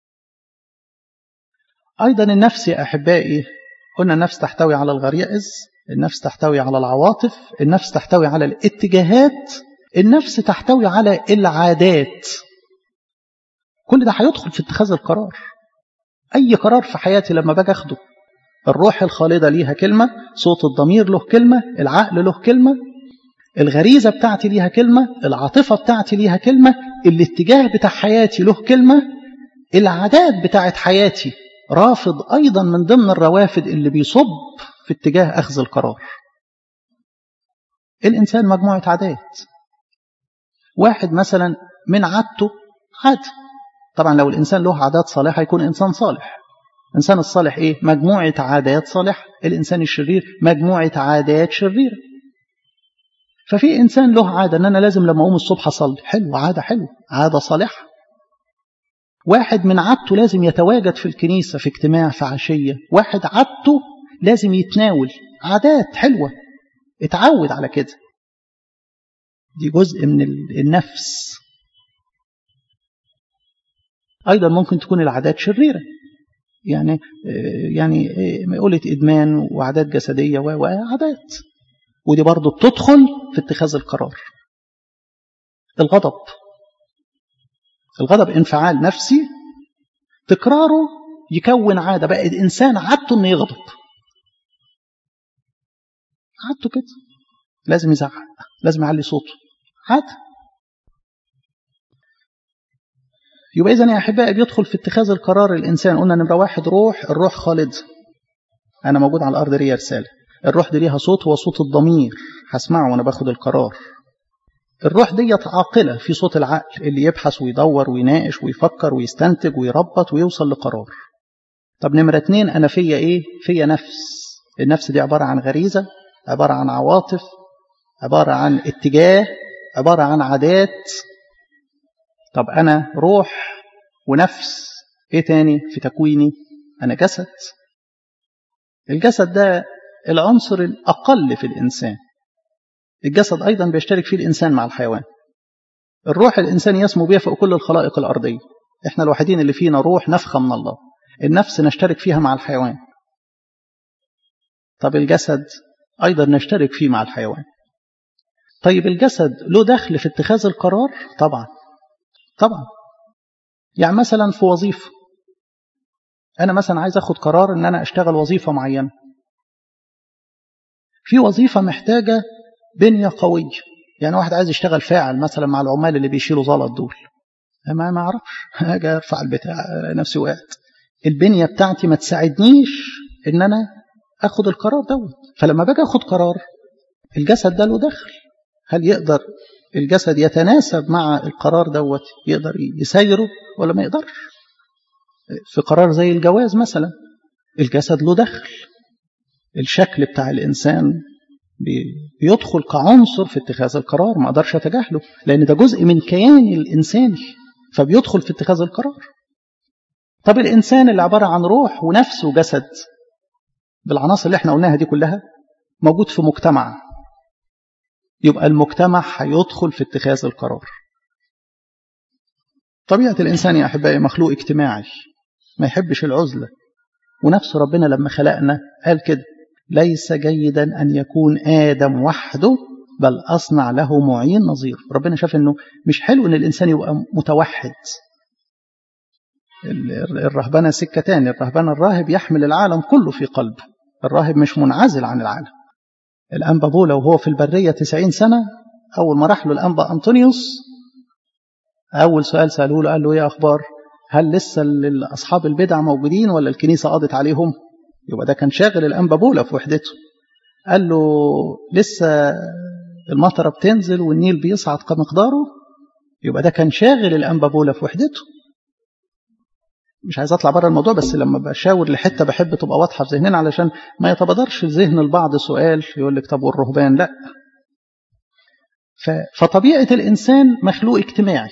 أيضا النفس يا أحبائي قلنا النفس تحتوي على الغريائز النفس تحتوي على العواطف النفس تحتوي على الاتجاهات النفس تحتوي على العادات كل ده هيدخل في اتخاذ القرار أي قرار في حياتي لما باجي أخده الروح الخالدة ليها كلمة صوت الضمير له كلمة العقل له كلمة الغريزة بتاعتي ليها كلمة العاطفة بتاعتي ليها كلمة الاتجاه بتاع حياتي له كلمة العادات بتاعت حياتي رافض أيضا من ضمن الروافد اللي بيصب في اتجاه أخذ القرار الإنسان مجموعة عادات واحد مثلا من عادته عادة طبعا لو الإنسان له عادات صالحة يكون إنسان صالح الإنسان الصالح إيه؟ مجموعة عادات صالحة الإنسان الشرير مجموعة عادات شريرة ففي إنسان له عادة أن أنا لازم لما أقوم الصبح أصلي حلو عادة حلو عادة صالحة واحد من عادته لازم يتواجد في الكنيسة في اجتماع في عشية واحد عادته لازم يتناول عادات حلوة اتعود على كده دي جزء من النفس أيضا ممكن تكون العادات شريرة يعني يعني قولة إدمان وعادات جسدية وعادات ودي برضه بتدخل في اتخاذ القرار الغضب الغضب انفعال نفسي تكراره يكون عادة بقى الإنسان عادته إنه يغضب عادته كده لازم يزعق لازم يعلي صوته عادة يبقى إذا يا أحبائي بيدخل في اتخاذ القرار الإنسان قلنا نمرة واحد روح الروح خالد أنا موجود على الأرض ليا رسالة الروح دي ليها صوت هو صوت الضمير هسمعه وأنا باخد القرار الروح ديت عاقلة في صوت العقل اللي يبحث ويدور ويناقش ويفكر ويستنتج ويربط ويوصل لقرار طب نمرة اتنين أنا فيا إيه؟ فيا نفس النفس دي عبارة عن غريزة عبارة عن عواطف عبارة عن اتجاه عبارة عن عادات طب أنا روح ونفس إيه تاني في تكويني أنا جسد الجسد ده العنصر الأقل في الإنسان الجسد أيضا بيشترك فيه الإنسان مع الحيوان الروح الإنسان يسمو بها فوق كل الخلائق الأرضية إحنا الوحيدين اللي فينا روح نفخة من الله النفس نشترك فيها مع الحيوان طب الجسد أيضا نشترك فيه مع الحيوان طيب الجسد له دخل في اتخاذ القرار طبعا طبعا يعني مثلا في وظيفة أنا مثلا عايز أخد قرار إن أنا أشتغل وظيفة معينة في وظيفة محتاجة بنية قوية يعني واحد عايز يشتغل فاعل مثلا مع العمال اللي بيشيلوا زلط دول ما ما اعرفش هاجي ارفع البتاع نفسي وقعت البنية بتاعتي ما تساعدنيش ان انا اخد القرار دوت فلما باجي اخد قرار الجسد ده له دخل هل يقدر الجسد يتناسب مع القرار دوت يقدر يسيره ولا ما يقدرش في قرار زي الجواز مثلا الجسد له دخل الشكل بتاع الإنسان بيدخل كعنصر في اتخاذ القرار ما أقدرش أتجاهله لأن ده جزء من كيان الإنساني فبيدخل في اتخاذ القرار طب الإنسان اللي عبارة عن روح ونفس وجسد بالعناصر اللي احنا قلناها دي كلها موجود في مجتمع يبقى المجتمع هيدخل في اتخاذ القرار طبيعة الإنسان يا أحبائي مخلوق اجتماعي ما يحبش العزلة ونفس ربنا لما خلقنا قال كده ليس جيدا أن يكون آدم وحده بل أصنع له معين نظير ربنا شاف أنه مش حلو أن الإنسان يبقى متوحد الرهبنة سكتان الرهبنة الراهب يحمل العالم كله في قلبه الراهب مش منعزل عن العالم الأنبا بولا وهو في البرية تسعين سنة أول ما راح له الأنبا أنطونيوس أول سؤال سألوه له قال له إيه أخبار هل لسه أصحاب البدع موجودين ولا الكنيسة قضت عليهم يبقى ده كان شاغل الأنبا بولا في وحدته قال له لسه المطرة بتنزل والنيل بيصعد كمقداره يبقى ده كان شاغل الأنبا بولا في وحدته مش عايز اطلع بره الموضوع بس لما بشاور لحته بحب تبقى واضحه في ذهننا علشان ما يتبادرش في ذهن البعض سؤال يقول لك طب والرهبان لا فطبيعه الانسان مخلوق اجتماعي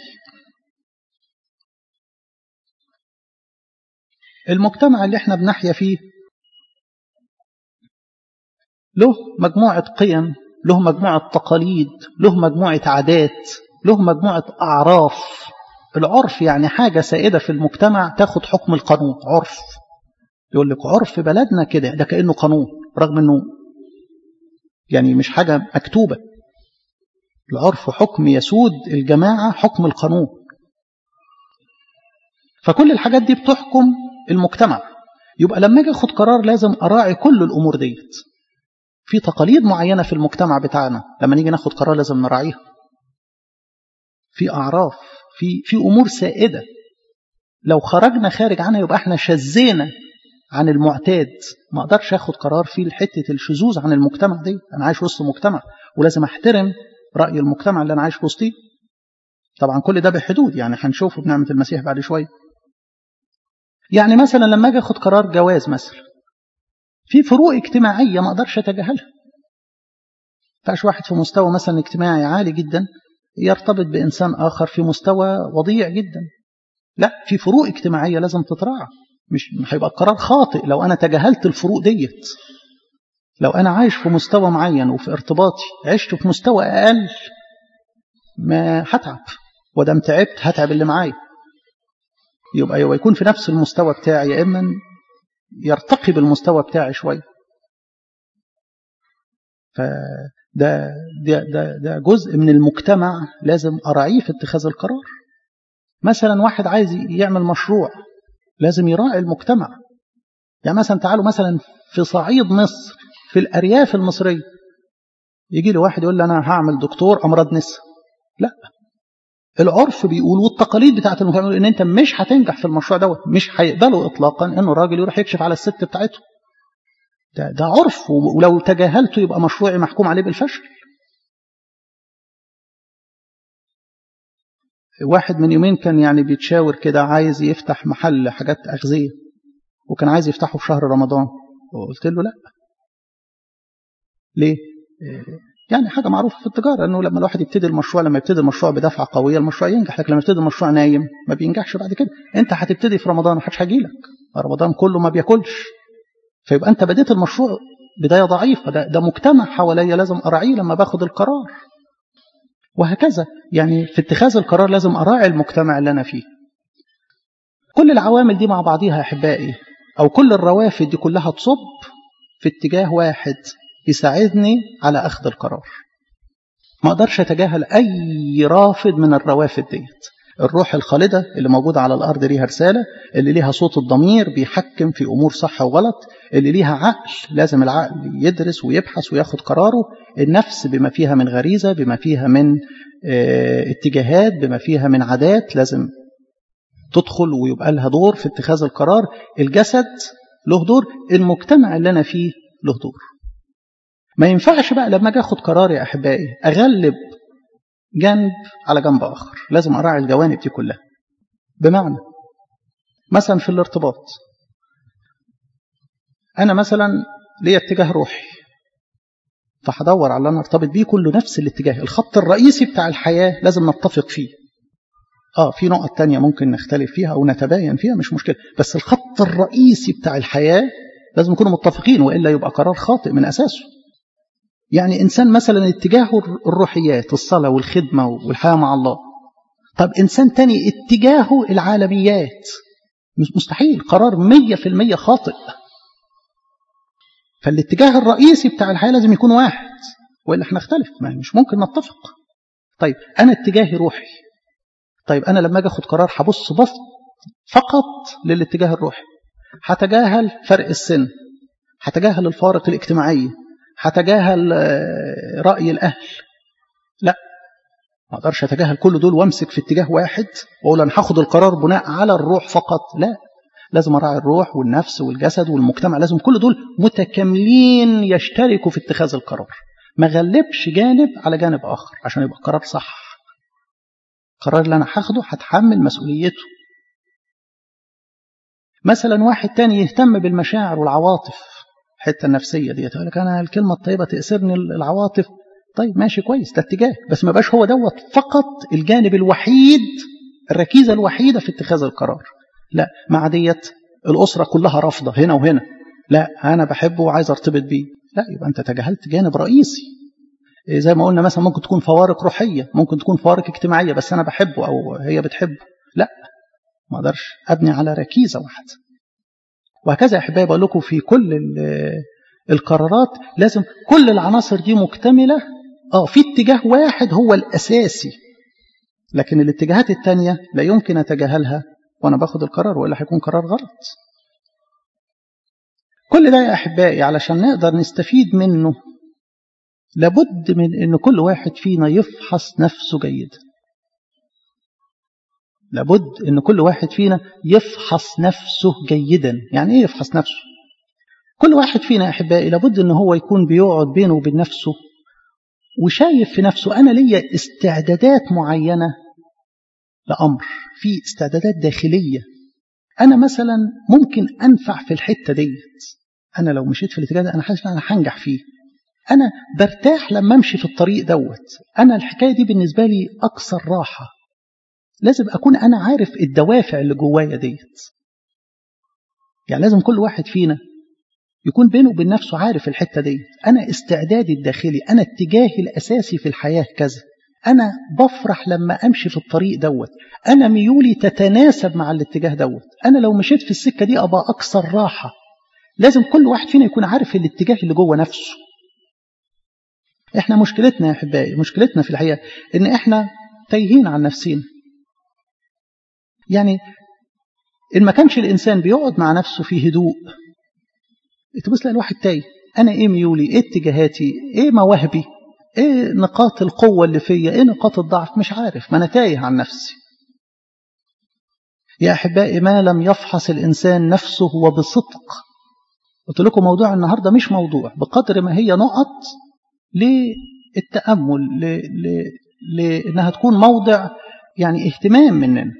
المجتمع اللي احنا بنحيا فيه له مجموعة قيم له مجموعة تقاليد له مجموعة عادات له مجموعة أعراف العرف يعني حاجة سائدة في المجتمع تاخد حكم القانون عرف يقول لك عرف بلدنا كده ده كأنه قانون رغم أنه يعني مش حاجة مكتوبة العرف حكم يسود الجماعة حكم القانون فكل الحاجات دي بتحكم المجتمع يبقى لما اجي اخد قرار لازم اراعي كل الامور ديت في تقاليد معينه في المجتمع بتاعنا لما نيجي ناخد قرار لازم نراعيها في اعراف في في امور سائده لو خرجنا خارج عنها يبقى احنا شزينا عن المعتاد ما اقدرش اخد قرار في حته الشذوذ عن المجتمع دي انا عايش وسط مجتمع ولازم احترم راي المجتمع اللي انا عايش وسطيه طبعا كل ده بحدود يعني هنشوفه بنعمه المسيح بعد شويه يعني مثلا لما اجي اخد قرار جواز مثلا في فروق اجتماعيه ما اقدرش اتجاهلها فاش واحد في مستوى مثلا اجتماعي عالي جدا يرتبط بانسان اخر في مستوى وضيع جدا لا في فروق اجتماعيه لازم تتراعى مش هيبقى القرار خاطئ لو انا تجاهلت الفروق ديت لو انا عايش في مستوى معين وفي ارتباطي عشت في مستوى اقل ما هتعب ودام تعبت هتعب اللي معايا يبقى يبقى يكون في نفس المستوى بتاعي يا اما يرتقي بالمستوى بتاعي شويه فده ده ده ده جزء من المجتمع لازم اراعيه في اتخاذ القرار مثلا واحد عايز يعمل مشروع لازم يراعي المجتمع يعني مثلا تعالوا مثلا في صعيد مصر في الأرياف المصرية يجي لي واحد يقول لي أنا هعمل دكتور أمراض نساء لا العرف بيقول والتقاليد بتاعت المجتمع ان انت مش هتنجح في المشروع دوت مش هيقبلوا اطلاقا انه الراجل يروح يكشف على الست بتاعته ده ده عرف ولو تجاهلته يبقى مشروعي محكوم عليه بالفشل واحد من يومين كان يعني بيتشاور كده عايز يفتح محل حاجات أغذية وكان عايز يفتحه في شهر رمضان وقلت له لا ليه يعني حاجة معروفة في التجارة أنه لما الواحد يبتدي المشروع لما يبتدي المشروع بدفعة قوية المشروع ينجح لكن لما يبتدي المشروع نايم ما بينجحش بعد كده أنت هتبتدي في رمضان ومحدش هيجيلك رمضان كله ما بياكلش فيبقى أنت بديت المشروع بداية ضعيفة ده, ده مجتمع حواليا لازم أراعيه لما باخد القرار وهكذا يعني في اتخاذ القرار لازم أراعي المجتمع اللي أنا فيه كل العوامل دي مع بعضيها يا أحبائي أو كل الروافد دي كلها تصب في اتجاه واحد يساعدني على أخذ القرار ما أقدرش أتجاهل أي رافد من الروافد ديت الروح الخالدة اللي موجودة على الأرض ليها رسالة اللي ليها صوت الضمير بيحكم في أمور صح وغلط اللي ليها عقل لازم العقل يدرس ويبحث وياخد قراره النفس بما فيها من غريزة بما فيها من اه اتجاهات بما فيها من عادات لازم تدخل ويبقى لها دور في اتخاذ القرار الجسد له دور المجتمع اللي أنا فيه له دور ما ينفعش بقى لما اجي اخد قرار يا احبائي اغلب جنب على جنب اخر لازم اراعي الجوانب دي كلها بمعنى مثلا في الارتباط انا مثلا ليا اتجاه روحي فهدور على اللي انا ارتبط بيه كله نفس الاتجاه الخط الرئيسي بتاع الحياه لازم نتفق فيه اه في نقط تانية ممكن نختلف فيها او نتباين فيها مش مشكله بس الخط الرئيسي بتاع الحياه لازم نكونوا متفقين والا يبقى قرار خاطئ من اساسه يعني إنسان مثلا اتجاهه الروحيات الصلاة والخدمة والحياة مع الله طب إنسان تاني اتجاهه العالميات مستحيل قرار مية في المية خاطئ فالاتجاه الرئيسي بتاع الحياة لازم يكون واحد وإلا احنا نختلف ما مش ممكن نتفق طيب أنا اتجاهي روحي طيب أنا لما أجي أخد قرار هبص بس فقط للاتجاه الروحي هتجاهل فرق السن هتجاهل الفارق الاجتماعية هتجاهل رأي الأهل لا ما أقدرش أتجاهل كل دول وامسك في اتجاه واحد وأقول أنا هاخد القرار بناء على الروح فقط لا لازم أراعي الروح والنفس والجسد والمجتمع لازم كل دول متكاملين يشتركوا في اتخاذ القرار ما غلبش جانب على جانب آخر عشان يبقى قرار صح القرار اللي أنا هاخده هتحمل مسؤوليته مثلا واحد تاني يهتم بالمشاعر والعواطف الحته النفسيه ديت يقول لك انا الكلمه الطيبه تاسرني العواطف طيب ماشي كويس ده اتجاه بس ما بقاش هو دوت فقط الجانب الوحيد الركيزه الوحيده في اتخاذ القرار لا مع ديت الاسره كلها رافضه هنا وهنا لا انا بحبه وعايز ارتبط بيه لا يبقى انت تجاهلت جانب رئيسي زي ما قلنا مثلا ممكن تكون فوارق روحيه ممكن تكون فوارق اجتماعيه بس انا بحبه او هي بتحبه لا ما اقدرش ابني على ركيزه واحده وهكذا يا احبائي بقول لكم في كل القرارات لازم كل العناصر دي مكتمله اه في اتجاه واحد هو الاساسي لكن الاتجاهات الثانيه لا يمكن اتجاهلها وانا باخد القرار والا هيكون قرار غلط كل ده يا احبائي علشان نقدر نستفيد منه لابد من ان كل واحد فينا يفحص نفسه جيدا لابد ان كل واحد فينا يفحص نفسه جيدا يعني ايه يفحص نفسه كل واحد فينا يا احبائي لابد ان هو يكون بيقعد بينه وبين نفسه وشايف في نفسه انا ليا استعدادات معينه لامر في استعدادات داخليه انا مثلا ممكن انفع في الحته ديت انا لو مشيت في الاتجاه ده انا حاسس انا هنجح فيه انا برتاح لما امشي في الطريق دوت انا الحكايه دي بالنسبه لي اكثر راحه لازم أكون أنا عارف الدوافع اللي جوايا ديت يعني لازم كل واحد فينا يكون بينه وبين نفسه عارف الحتة ديت أنا استعدادي الداخلي أنا اتجاهي الأساسي في الحياة كذا أنا بفرح لما أمشي في الطريق دوت أنا ميولي تتناسب مع الاتجاه دوت أنا لو مشيت في السكة دي أبقى أكثر راحة لازم كل واحد فينا يكون عارف الاتجاه اللي جوه نفسه احنا مشكلتنا يا احبائي مشكلتنا في الحقيقه ان احنا تايهين عن نفسينا يعني إن ما كانش الإنسان بيقعد مع نفسه في هدوء تبص تلاقي الواحد تايه أنا إيه ميولي إيه اتجاهاتي إيه مواهبي إيه نقاط القوة اللي فيا إيه نقاط الضعف مش عارف ما أنا تايه عن نفسي يا أحبائي ما لم يفحص الإنسان نفسه وبصدق قلت لكم موضوع النهاردة مش موضوع بقدر ما هي نقط للتأمل ل... ل... لأنها تكون موضع يعني اهتمام مننا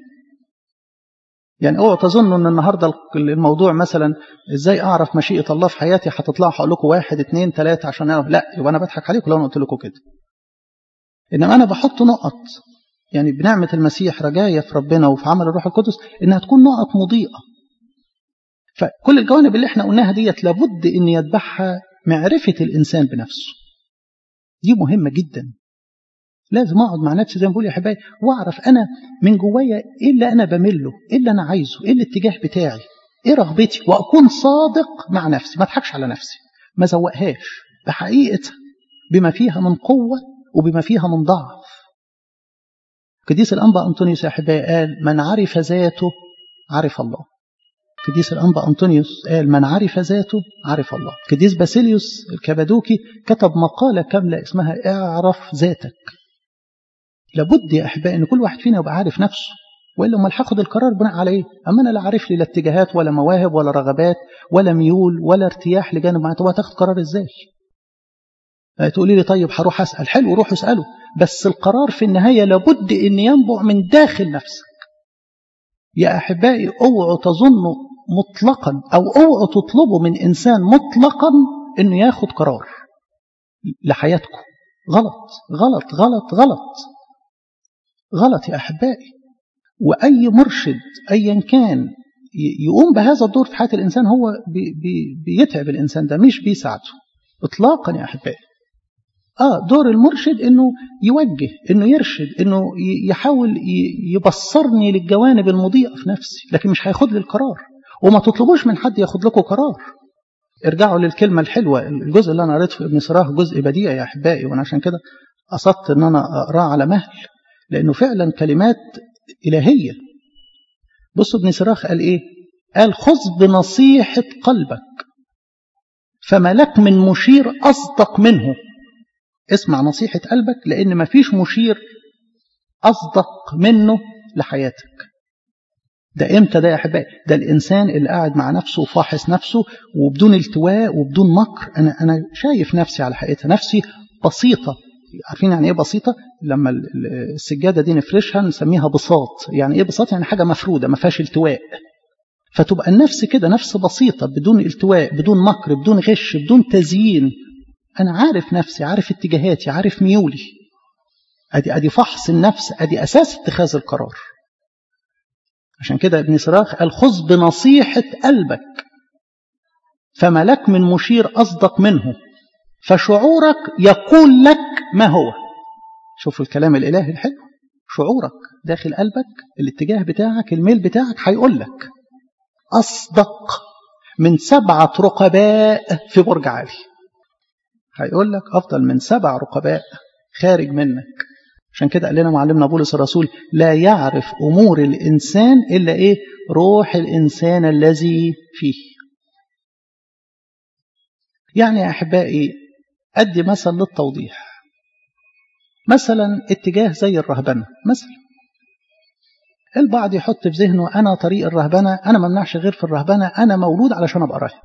يعني اوعوا تظنوا ان النهارده الموضوع مثلا ازاي اعرف مشيئه الله في حياتي هتطلعوا هقول لكم واحد اثنين ثلاثه عشان اعرف لا يبقى انا بضحك عليكم لو انا قلت لكم كده انما انا بحط نقط يعني بنعمه المسيح رجايا في ربنا وفي عمل الروح القدس انها تكون نقط مضيئه فكل الجوانب اللي احنا قلناها ديت لابد ان يتبعها معرفه الانسان بنفسه دي مهمه جدا لازم اقعد مع نفسي زي ما بقول يا حبايبي واعرف انا من جوايا ايه اللي انا بمله ايه اللي انا عايزه ايه الاتجاه بتاعي ايه رغبتي واكون صادق مع نفسي ما اضحكش على نفسي ما زوقهاش بحقيقتها بما فيها من قوه وبما فيها من ضعف قديس الانبا انطونيوس يا احبائي قال من عرف ذاته عرف الله قديس الانبا انطونيوس قال من عرف ذاته عرف الله قديس باسيليوس الكبادوكي كتب مقاله كامله اسمها اعرف ذاتك لابد يا احبائي ان كل واحد فينا يبقى عارف نفسه والا امال هاخد القرار بناء على ايه؟ اما انا لا عارف لي لا اتجاهات ولا مواهب ولا رغبات ولا ميول ولا ارتياح لجانب معين طب هتاخد قرار ازاي؟ تقولي لي طيب هروح اسال حلو روح اساله بس القرار في النهايه لابد ان ينبع من داخل نفسك. يا احبائي اوعوا تظنوا مطلقا او اوعوا تطلبوا من انسان مطلقا انه ياخد قرار لحياتكم غلط غلط غلط غلط غلط يا أحبائي وأي مرشد أيا كان يقوم بهذا الدور في حياة الإنسان هو بي بي بيتعب الإنسان ده مش بيساعده إطلاقا يا أحبائي آه دور المرشد إنه يوجه إنه يرشد إنه يحاول يبصرني للجوانب المضيئة في نفسي لكن مش هياخد لي القرار وما تطلبوش من حد ياخد لكم قرار ارجعوا للكلمة الحلوة الجزء اللي أنا قريته في ابن سراح جزء بديع يا أحبائي وأنا عشان كده قصدت إن أنا أقراه على مهل لأنه فعلا كلمات إلهية بصوا ابن سراخ قال إيه قال خذ بنصيحة قلبك فما لك من مشير أصدق منه اسمع نصيحة قلبك لأن ما فيش مشير أصدق منه لحياتك ده امتى ده يا احبائي ده الانسان اللي قاعد مع نفسه وفاحص نفسه وبدون التواء وبدون مكر انا انا شايف نفسي على حقيقتها نفسي بسيطه عارفين يعني ايه بسيطه لما السجاده دي نفرشها نسميها بساط يعني ايه بساط يعني حاجه مفروده ما فيهاش التواء فتبقى النفس كده نفس بسيطه بدون التواء بدون مكر بدون غش بدون تزيين انا عارف نفسي عارف اتجاهاتي عارف ميولي ادي ادي فحص النفس ادي اساس اتخاذ القرار عشان كده ابن صراخ قال خذ بنصيحة قلبك فما لك من مشير أصدق منه فشعورك يقول لك ما هو شوف الكلام الإلهي الحلو شعورك داخل قلبك الاتجاه بتاعك الميل بتاعك هيقول لك أصدق من سبعة رقباء في برج عالي هيقول لك أفضل من سبع رقباء خارج منك عشان كده قال لنا معلمنا بولس الرسول لا يعرف أمور الإنسان إلا إيه روح الإنسان الذي فيه يعني يا أحبائي أدي مثل للتوضيح مثلا اتجاه زي الرهبنة مثلا البعض يحط في ذهنه أنا طريق الرهبنة أنا ممنعش غير في الرهبنة أنا مولود علشان أبقى راهب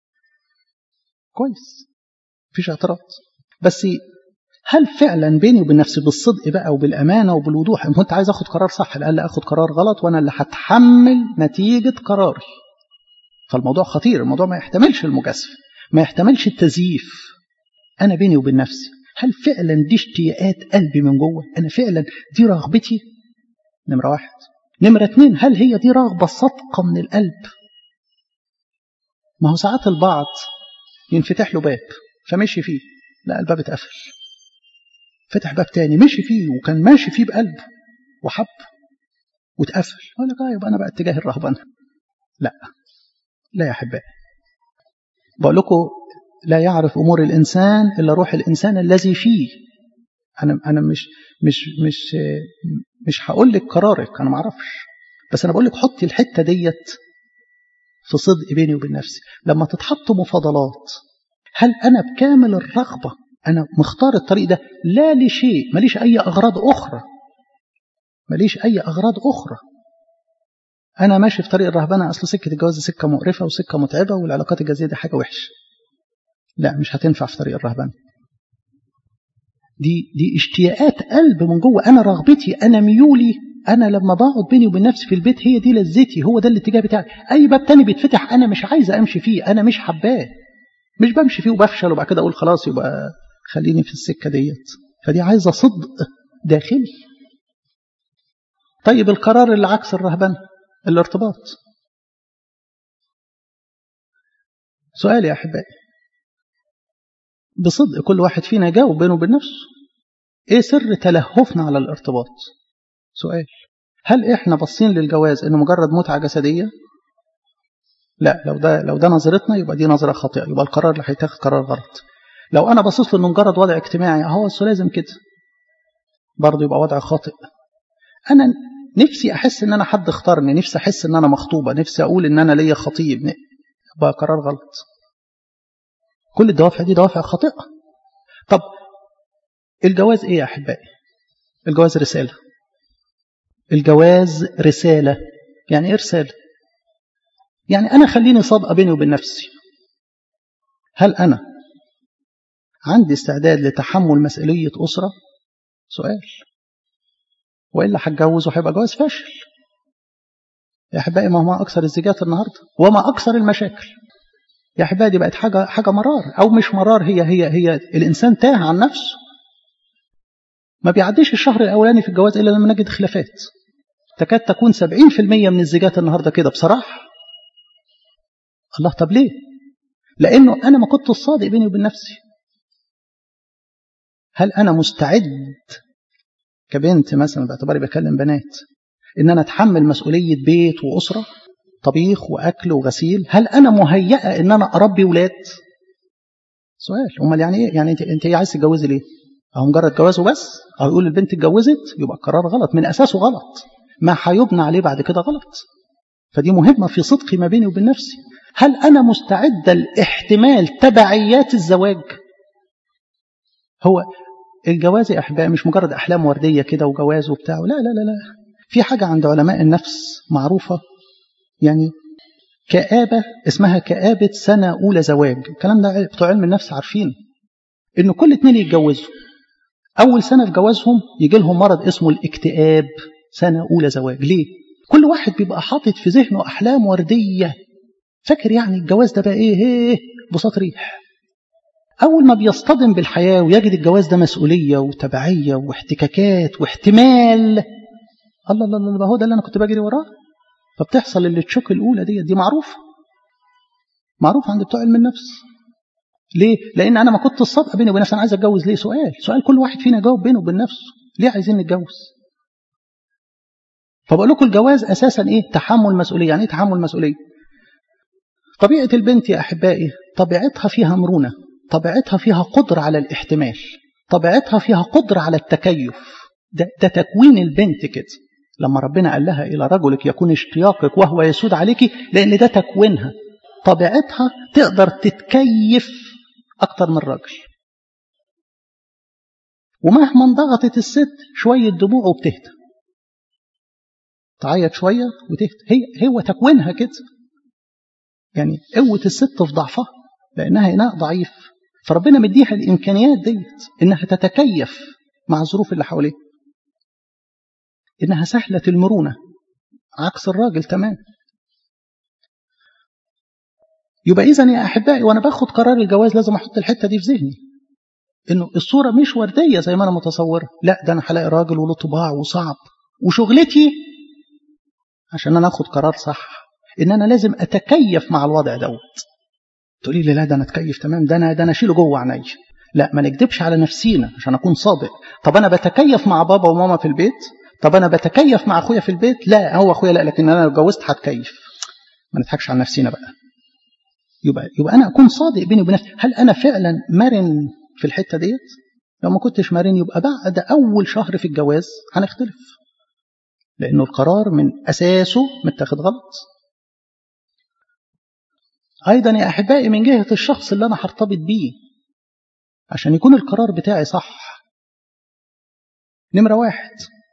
كويس مفيش اعتراض بس هل فعلا بيني وبين نفسي بالصدق بقى وبالامانه وبالوضوح ان كنت عايز اخد قرار صح قال اخد قرار غلط وانا اللي هتحمل نتيجه قراري فالموضوع خطير الموضوع ما يحتملش المجازفه ما يحتملش التزييف انا بيني وبين نفسي هل فعلا دي اشتياقات قلبي من جوه انا فعلا دي رغبتي نمره واحد نمره اتنين هل هي دي رغبه صادقه من القلب ما هو ساعات البعض ينفتح له باب فمشي فيه لا الباب اتقفل فتح باب تاني مشي فيه وكان ماشي فيه بقلبه وحب واتقفل قال لك اه يبقى انا بقى اتجاه الرهبنه لا لا يا احبائي بقول لكم لا يعرف امور الانسان الا روح الانسان الذي فيه انا انا مش مش مش مش هقول لك قرارك انا ما اعرفش بس انا بقول لك حطي الحته ديت في صدق بيني وبين نفسي لما تتحط مفاضلات هل انا بكامل الرغبه انا مختار الطريق ده لا لشيء ماليش اي اغراض اخرى ماليش اي اغراض اخرى انا ماشي في طريق الرهبنه اصل سكه الجواز سكه مقرفه وسكه متعبه والعلاقات الجزائيه دي حاجه وحشه لا مش هتنفع في طريق الرهبنه دي دي اشتياقات قلب من جوه انا رغبتي انا ميولي انا لما بقعد بيني وبين نفسي في البيت هي دي لذتي هو ده الاتجاه بتاعي اي باب تاني بيتفتح انا مش عايزه امشي فيه انا مش حباه مش بمشي فيه وبفشل وبعد كده اقول خلاص يبقى خليني في السكه ديت فدي عايزه صدق داخلي طيب القرار اللي عكس الرهبنه الارتباط سؤال يا احبائي بصدق كل واحد فينا يجاوب بينه وبين نفسه ايه سر تلهفنا على الارتباط سؤال هل احنا باصين للجواز انه مجرد متعه جسديه لا لو ده لو ده نظرتنا يبقى دي نظره خاطئه يبقى القرار اللي هيتاخد قرار غلط لو انا باصص له انه مجرد وضع اجتماعي اهو اصل لازم كده برضه يبقى وضع خاطئ انا نفسي احس ان انا حد اختارني نفسي احس ان انا مخطوبه نفسي اقول ان انا ليا خطيب يبقى قرار غلط كل الدوافع دي دوافع خاطئه طب الجواز ايه يا احبائي الجواز رساله الجواز رساله يعني ايه رساله يعني انا خليني صادقه بيني وبين نفسي هل انا عندي استعداد لتحمل مسؤوليه اسره سؤال والا هتجوز وهيبقى جواز فاشل يا احبائي ما هو ما اكثر الزيجات النهارده وما اكثر المشاكل يا احبائي دي بقت حاجه حاجه مرار او مش مرار هي هي هي الانسان تاه عن نفسه ما بيعديش الشهر الاولاني في الجواز الا لما نجد خلافات تكاد تكون 70% من الزيجات النهارده كده بصراحه الله طب ليه لانه انا ما كنت الصادق بيني وبين نفسي هل انا مستعد كبنت مثلا باعتباري بكلم بنات ان انا اتحمل مسؤوليه بيت واسره طبيخ واكل وغسيل هل انا مهيئه ان انا اربي ولاد سؤال امال يعني ايه يعني انت انت عايز تتجوزي ليه اهو مجرد جواز وبس او يقول البنت اتجوزت يبقى القرار غلط من اساسه غلط ما هيبنى عليه بعد كده غلط فدي مهمه في صدقي ما بيني وبين نفسي هل انا مستعده لاحتمال تبعيات الزواج هو الجواز يا احبائي مش مجرد احلام ورديه كده وجواز وبتاع لا لا لا لا في حاجه عند علماء النفس معروفه يعني كآبة اسمها كآبة سنة أولى زواج الكلام ده بتوع علم النفس عارفين إن كل اتنين يتجوزوا أول سنة في جوازهم يجي لهم مرض اسمه الاكتئاب سنة أولى زواج ليه؟ كل واحد بيبقى حاطط في ذهنه أحلام وردية فاكر يعني الجواز ده بقى إيه إيه بساط ريح أول ما بيصطدم بالحياة ويجد الجواز ده مسؤولية وتبعية واحتكاكات واحتمال الله الله الله هو ده اللي أنا كنت بجري وراه فبتحصل اللي تشك الأولى دي دي معروفة معروف عند بتوع علم النفس ليه؟ لأن أنا ما كنت الصادقة بيني وبين نفسي أنا عايز أتجوز ليه؟ سؤال سؤال كل واحد فينا يجاوب بينه وبين نفسه ليه عايزين نتجوز؟ فبقول لكم الجواز أساسا إيه؟ تحمل مسؤولية يعني إيه تحمل مسؤولية؟ طبيعة البنت يا أحبائي طبيعتها فيها مرونة طبيعتها فيها قدرة على الاحتمال طبيعتها فيها قدرة على التكيف ده, ده تكوين البنت كده لما ربنا قال لها إلى رجلك يكون اشتياقك وهو يسود عليك لأن ده تكوينها طبيعتها تقدر تتكيف أكتر من الراجل ومهما انضغطت الست شوية دموع وبتهدى تعيط شوية وتهدى هي هو تكوينها كده يعني قوة الست في ضعفها لأنها إناء ضعيف فربنا مديها الإمكانيات ديت إنها تتكيف مع الظروف اللي حواليها إنها سهلة المرونة عكس الراجل تمام يبقى إذا يا أحبائي وأنا باخد قرار الجواز لازم أحط الحتة دي في ذهني إنه الصورة مش وردية زي ما أنا متصورة لا ده أنا هلاقي راجل وله طباع وصعب وشغلتي عشان أنا أخد قرار صح إن أنا لازم أتكيف مع الوضع دوت تقولي لي لا ده أنا أتكيف تمام ده أنا ده أنا أشيله جوه عينيا لا ما نكدبش على نفسينا عشان أكون صادق طب أنا بتكيف مع بابا وماما في البيت طب انا بتكيف مع اخويا في البيت لا هو اخويا لا لكن انا لو اتجوزت هتكيف ما نضحكش على نفسينا بقى يبقى يبقى انا اكون صادق بيني وبين نفسي هل انا فعلا مرن في الحته ديت لو ما كنتش مرن يبقى بعد اول شهر في الجواز هنختلف لأنه القرار من أساسه متاخد غلط أيضا يا أحبائي من جهة الشخص اللي أنا هرتبط بيه عشان يكون القرار بتاعي صح نمرة واحد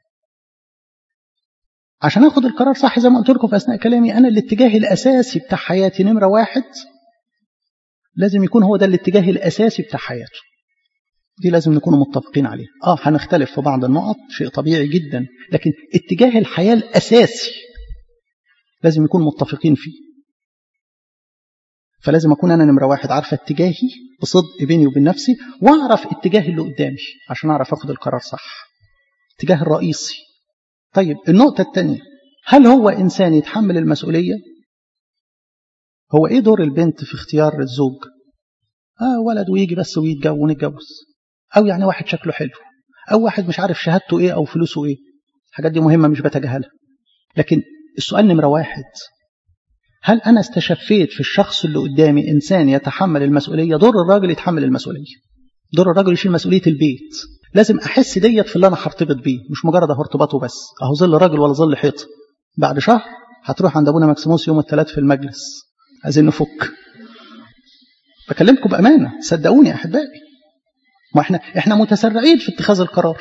عشان اخد القرار صح زي ما قلت لكم في اثناء كلامي انا الاتجاه الاساسي بتاع حياتي نمره واحد لازم يكون هو ده الاتجاه الاساسي بتاع حياته دي لازم نكون متفقين عليها اه هنختلف في بعض النقط شيء طبيعي جدا لكن اتجاه الحياه الاساسي لازم نكون متفقين فيه فلازم اكون انا نمره واحد عارفه اتجاهي بصدق بيني وبين نفسي واعرف اتجاه اللي قدامي عشان اعرف اخد القرار صح اتجاه الرئيسي طيب النقطة الثانية هل هو إنسان يتحمل المسؤولية؟ هو إيه دور البنت في اختيار الزوج؟ آه ولد ويجي بس ويتجوز ونتجوز أو يعني واحد شكله حلو أو واحد مش عارف شهادته إيه أو فلوسه إيه الحاجات دي مهمة مش بتجاهلها لكن السؤال نمرة واحد هل أنا استشفيت في الشخص اللي قدامي إنسان يتحمل المسؤولية دور الراجل يتحمل المسؤولية دور الراجل يشيل مسؤولية البيت لازم احس ديت في اللي انا هرتبط بيه مش مجرد اهو ارتباطه بس اهو ظل راجل ولا ظل حيط بعد شهر هتروح عند ابونا مكسيموس يوم الثلاث في المجلس عايزين نفك بكلمكم بامانه صدقوني يا احبائي ما احنا احنا متسرعين في اتخاذ القرار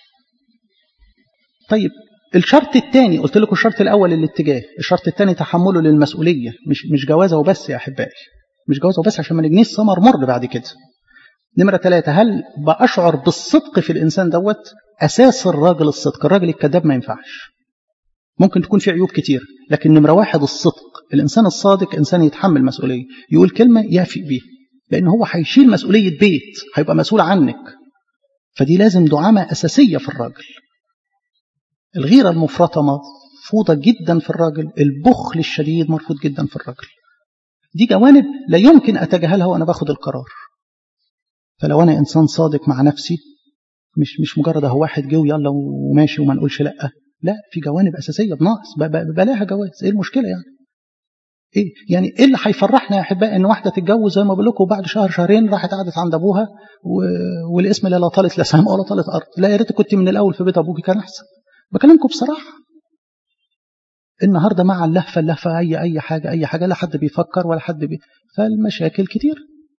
طيب الشرط الثاني قلت لكم الشرط الاول الاتجاه الشرط الثاني تحمله للمسؤوليه مش مش جوازه وبس يا احبائي مش جوازه وبس عشان ما نجنيش ثمر مر بعد كده نمرة ثلاثة هل بأشعر بالصدق في الإنسان دوت أساس الراجل الصدق الراجل الكذاب ما ينفعش ممكن تكون في عيوب كتير لكن نمرة واحد الصدق الإنسان الصادق إنسان يتحمل مسؤولية يقول كلمة يافق بيها لأن هو هيشيل مسؤولية بيت هيبقى مسؤول عنك فدي لازم دعامة أساسية في الراجل الغيرة المفرطة مرفوضة جدا في الراجل البخل الشديد مرفوض جدا في الراجل دي جوانب لا يمكن أتجاهلها وأنا باخد القرار فلو انا انسان صادق مع نفسي مش مش مجرد اهو واحد جه ويلا وماشي وما نقولش لا لا في جوانب اساسيه بناقص بلاها جواز ايه المشكله يعني ايه يعني ايه اللي هيفرحنا يا احبائي ان واحده تتجوز زي ما بقول لكم بعد شهر شهرين راحت قعدت عند ابوها و... والاسم لا لا طالت لا سماء ولا طالت ارض لا يا ريت كنت من الاول في بيت ابوكي كان احسن بكلمكم بصراحه النهارده مع اللهفه اللهفه اي اي حاجه اي حاجه لا حد بيفكر ولا حد بي... فالمشاكل كتير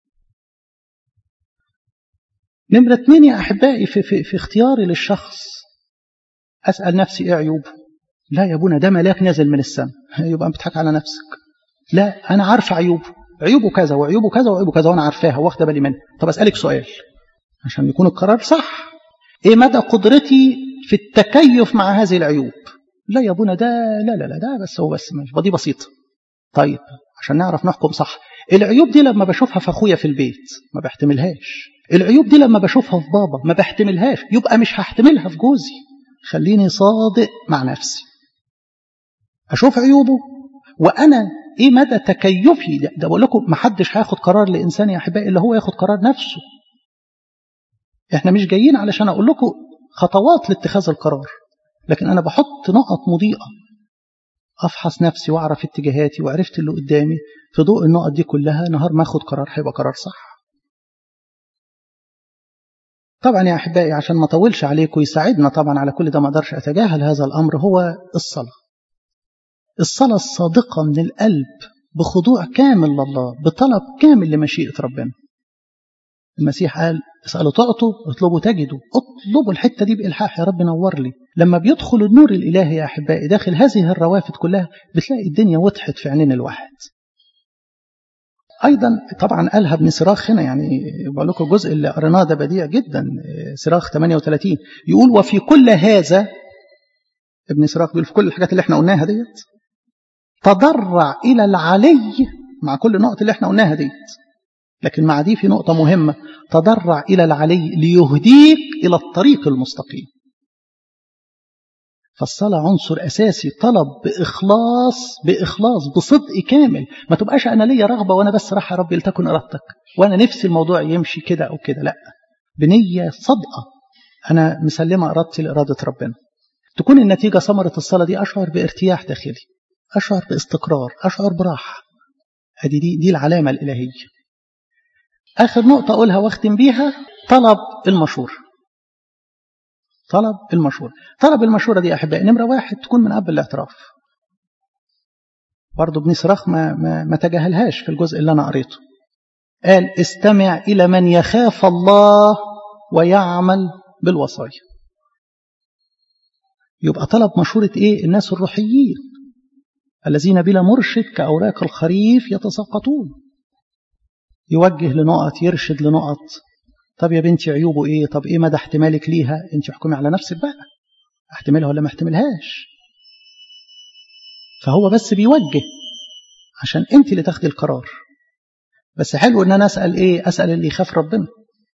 نمرة اثنين يا أحبائي في, في, في اختياري للشخص أسأل نفسي إيه عيوبه لا يا ابونا ده ملاك نازل من السماء يبقى بتضحك على نفسك لا أنا عارفة عيوبه عيوبه كذا وعيوبه كذا وعيوبه كذا وأنا عارفاها واخدة بالي منها طب أسألك سؤال عشان يكون القرار صح إيه مدى قدرتي في التكيف مع هذه العيوب لا يا ابونا ده لا لا لا ده بس هو بس ماشي دي بسيطة طيب عشان نعرف نحكم صح العيوب دي لما بشوفها في أخويا في البيت ما بحتملهاش العيوب دي لما بشوفها في بابا ما بحتملهاش يبقى مش هحتملها في جوزي خليني صادق مع نفسي أشوف عيوبه وأنا إيه مدى تكيفي ده, ده بقول لكم ما حدش هياخد قرار لإنسان يا أحبائي اللي هو ياخد قرار نفسه إحنا مش جايين علشان أقول لكم خطوات لاتخاذ القرار لكن أنا بحط نقط مضيئة أفحص نفسي وأعرف اتجاهاتي وعرفت اللي قدامي في ضوء النقط دي كلها نهار ما أخد قرار هيبقى قرار صح طبعا يا أحبائي عشان ما أطولش عليكم يساعدنا طبعا على كل ده ما أقدرش أتجاهل هذا الأمر هو الصلاة الصلاة الصادقة من القلب بخضوع كامل لله بطلب كامل لمشيئة ربنا المسيح قال اسألوا تعطوا اطلبوا تجدوا اطلبوا الحتة دي بإلحاح يا رب نور لي لما بيدخل النور الإلهي يا أحبائي داخل هذه الروافد كلها بتلاقي الدنيا وضحت في عينين الواحد أيضا طبعا قالها ابن صراخ هنا يعني بقول لكم الجزء اللي قريناه ده بديع جدا صراخ 38 يقول وفي كل هذا ابن صراخ بيقول في كل الحاجات اللي احنا قلناها ديت تضرع إلى العلي مع كل نقطة اللي احنا قلناها ديت لكن مع دي في نقطة مهمة تضرع إلى العلي ليهديك إلى الطريق المستقيم فالصلاة عنصر أساسي طلب بإخلاص بإخلاص بصدق كامل ما تبقاش أنا ليا رغبة وأنا بس راح يا ربي لتكن إرادتك وأنا نفسي الموضوع يمشي كده أو كده لا بنية صادقة أنا مسلمة إرادتي لإرادة ربنا تكون النتيجة ثمرة الصلاة دي أشعر بارتياح داخلي أشعر باستقرار أشعر براحة أدي دي, دي العلامة الإلهية آخر نقطة أقولها واختم بيها طلب المشورة طلب المشورة طلب المشورة دي أحبائي نمرة واحد تكون من قبل الاعتراف برضه ابن صراخ ما, ما, ما تجاهلهاش في الجزء اللي أنا قريته قال استمع إلى من يخاف الله ويعمل بالوصايا يبقى طلب مشورة إيه الناس الروحيين الذين بلا مرشد كأوراق الخريف يتساقطون يوجه لنقط يرشد لنقط طب يا بنتي عيوبه ايه طب ايه مدى احتمالك ليها انت احكمي على نفسك بقى احتملها ولا ما احتملهاش فهو بس بيوجه عشان انت اللي تاخدي القرار بس حلو ان انا اسال ايه اسال اللي يخاف ربنا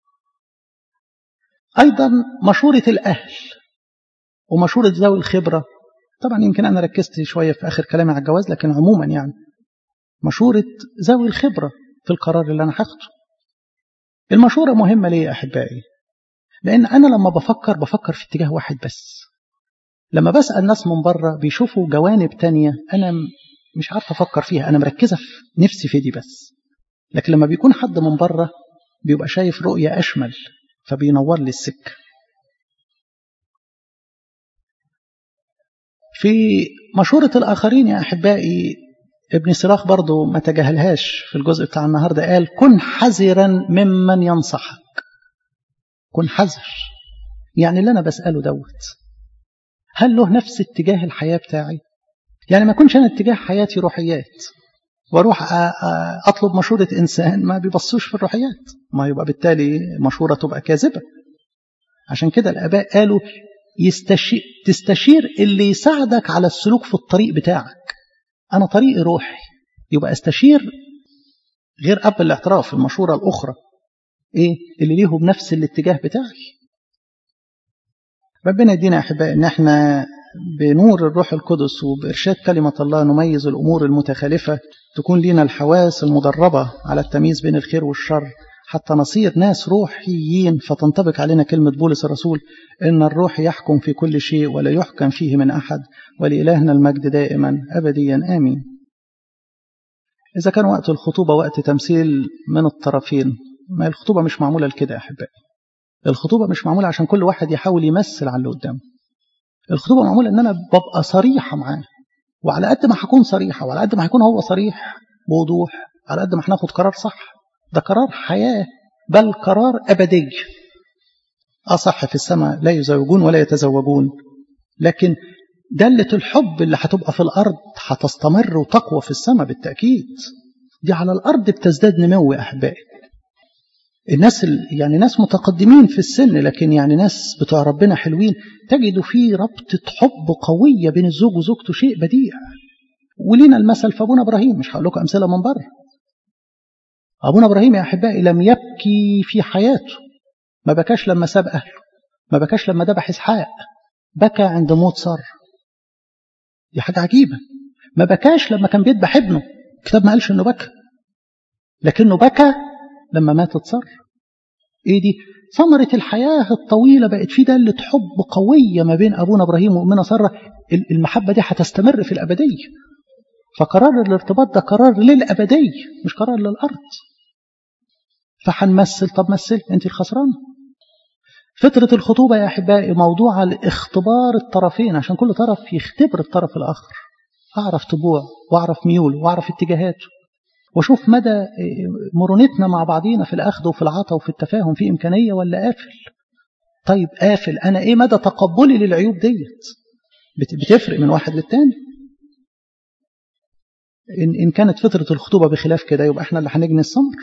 ايضا مشوره الاهل ومشوره ذوي الخبره طبعا يمكن انا ركزت شويه في اخر كلامي على الجواز لكن عموما يعني مشوره ذوي الخبره في القرار اللي انا هاخده المشورة مهمة ليه يا أحبائي لأن أنا لما بفكر بفكر في اتجاه واحد بس لما بسأل ناس من بره بيشوفوا جوانب تانية أنا مش عارف أفكر فيها أنا مركزة في نفسي في دي بس لكن لما بيكون حد من بره بيبقى شايف رؤية أشمل فبينور لي السكة في مشورة الآخرين يا أحبائي ابن سراخ برضه ما تجاهلهاش في الجزء بتاع النهاردة قال كن حذرا ممن ينصحك كن حذر يعني اللي أنا بسأله دوت هل له نفس اتجاه الحياة بتاعي يعني ما كنش أنا اتجاه حياتي روحيات واروح اطلب مشوره انسان ما بيبصوش في الروحيات ما يبقى بالتالي مشوره تبقى كاذبه عشان كده الاباء قالوا يستشير تستشير اللي يساعدك على السلوك في الطريق بتاعك انا طريقي روحي يبقى استشير غير قبل الاعتراف المشوره الاخرى ايه اللي ليهم نفس الاتجاه بتاعي ربنا يدينا يا احبائي ان احنا بنور الروح القدس وبإرشاد كلمة الله نميز الأمور المتخالفة تكون لنا الحواس المدربة على التمييز بين الخير والشر حتى نصير ناس روحيين فتنطبق علينا كلمة بولس الرسول إن الروح يحكم في كل شيء ولا يحكم فيه من أحد ولإلهنا المجد دائما أبديا آمين إذا كان وقت الخطوبة وقت تمثيل من الطرفين ما الخطوبة مش معمولة لكده يا أحبائي الخطوبة مش معمولة عشان كل واحد يحاول يمثل على اللي قدامه الخطوبة معمولة إن أنا ببقى صريحة معاه وعلى قد ما هكون صريحة وعلى قد ما هيكون هو صريح بوضوح على قد ما هناخد قرار صح ده قرار حياة بل قرار أبدي أصح في السماء لا يزوجون ولا يتزوجون لكن دلة الحب اللي هتبقى في الأرض هتستمر وتقوى في السماء بالتأكيد دي على الأرض بتزداد نمو يا أحبائي الناس يعني ناس متقدمين في السن لكن يعني ناس بتوع ربنا حلوين تجدوا فيه ربطة حب قوية بين الزوج وزوجته شيء بديع ولينا المثل في أبونا إبراهيم مش هقول لكم أمثلة من بره أبونا إبراهيم يا أحبائي لم يبكي في حياته ما بكاش لما ساب أهله ما بكاش لما ذبح إسحاق بكى عند موت سارة دي حاجة عجيبة ما بكاش لما كان بيذبح ابنه الكتاب ما قالش إنه بكى لكنه بكى لما ماتت سارة ايه دي ثمرة الحياة الطويلة بقت في دالة حب قوية ما بين أبونا إبراهيم وأمنا سارة المحبة دي هتستمر في الأبدية فقرار الارتباط ده قرار للأبدية مش قرار للأرض فهنمثل طب مثل أنت الخسرانة فترة الخطوبة يا أحبائي موضوع لاختبار الطرفين عشان كل طرف يختبر الطرف الآخر أعرف طبوع وأعرف ميول وأعرف اتجاهاته واشوف مدى مرونتنا مع بعضينا في الاخذ وفي العطاء وفي التفاهم في امكانيه ولا قافل طيب قافل انا ايه مدى تقبلي للعيوب ديت بتفرق من واحد للتاني إن, إن كانت فترة الخطوبة بخلاف كده يبقى احنا اللي هنجني الثمر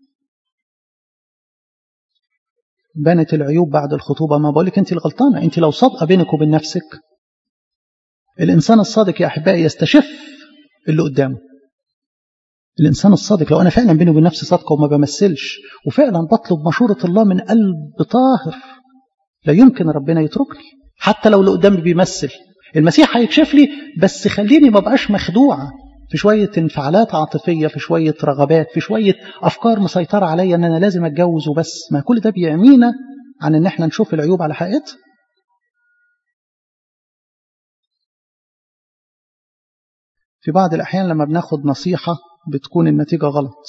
بانت العيوب بعد الخطوبة ما بقولك انت الغلطانة انت لو صادقة بينك وبين نفسك الإنسان الصادق يا أحبائي يستشف اللي قدامه الإنسان الصادق لو أنا فعلا بيني وبين نفسي صادقة وما بمثلش وفعلا بطلب مشورة الله من قلب طاهر لا يمكن ربنا يتركني حتى لو اللي قدامي بيمثل المسيح هيكشف لي بس خليني ما بقاش مخدوعة في شوية انفعالات عاطفية في شوية رغبات في شوية أفكار مسيطرة عليا أن أنا لازم أتجوز وبس ما كل ده بيعمينا عن أن احنا نشوف العيوب على حقيقتها في بعض الأحيان لما بناخد نصيحة بتكون النتيجة غلط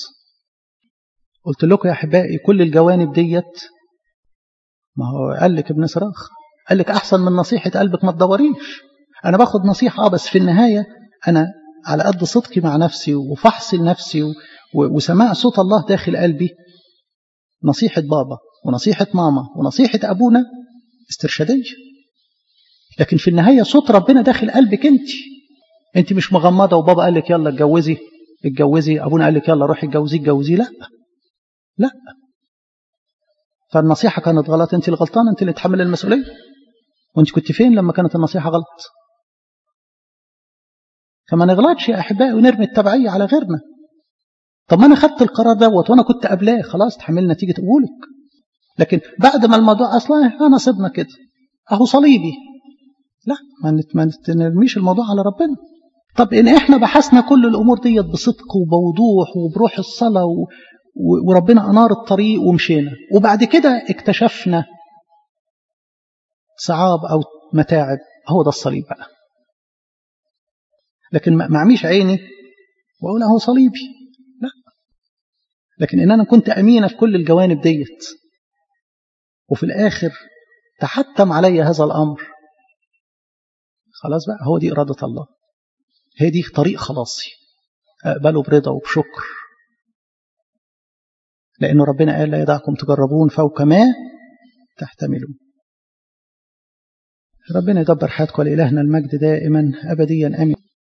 قلت لكم يا أحبائي كل الجوانب ديت ما هو قال لك ابن صراخ قال لك أحسن من نصيحة قلبك ما تدوريش أنا باخد نصيحة بس في النهاية أنا على قد صدقي مع نفسي وفحصي لنفسي وسماع صوت الله داخل قلبي نصيحة بابا ونصيحة ماما ونصيحة أبونا استرشادية لكن في النهاية صوت ربنا داخل قلبك أنت أنت مش مغمضة وبابا قال لك يلا اتجوزي اتجوزي أبونا قال لك يلا روحي اتجوزي اتجوزي لا لا فالنصيحة كانت غلط أنت اللي غلطانة أنت اللي تحمل المسؤولية وأنت كنت فين لما كانت النصيحة غلط فما نغلطش يا أحبائي ونرمي التبعية على غيرنا طب ما أنا خدت القرار دوت وأنا كنت قبلاه خلاص تحمل نتيجة قبولك لكن بعد ما الموضوع أصلا أنا صبنا كده أهو صليبي لا ما نرميش الموضوع على ربنا طب إن إحنا بحثنا كل الأمور ديت بصدق وبوضوح وبروح الصلاة و... وربنا أنار الطريق ومشينا وبعد كده اكتشفنا صعاب أو متاعب هو ده الصليب بقى لكن ما معميش عيني وأقول أهو صليبي لا لكن إن أنا كنت أمينة في كل الجوانب ديت وفي الآخر تحتم علي هذا الأمر خلاص بقى هو دي إرادة الله هي دي طريق خلاصي أقبله برضا وبشكر لأنه ربنا قال لا يدعكم تجربون فوق ما تحتملون ربنا يدبر حياتكم لإلهنا المجد دائما أبديا أمين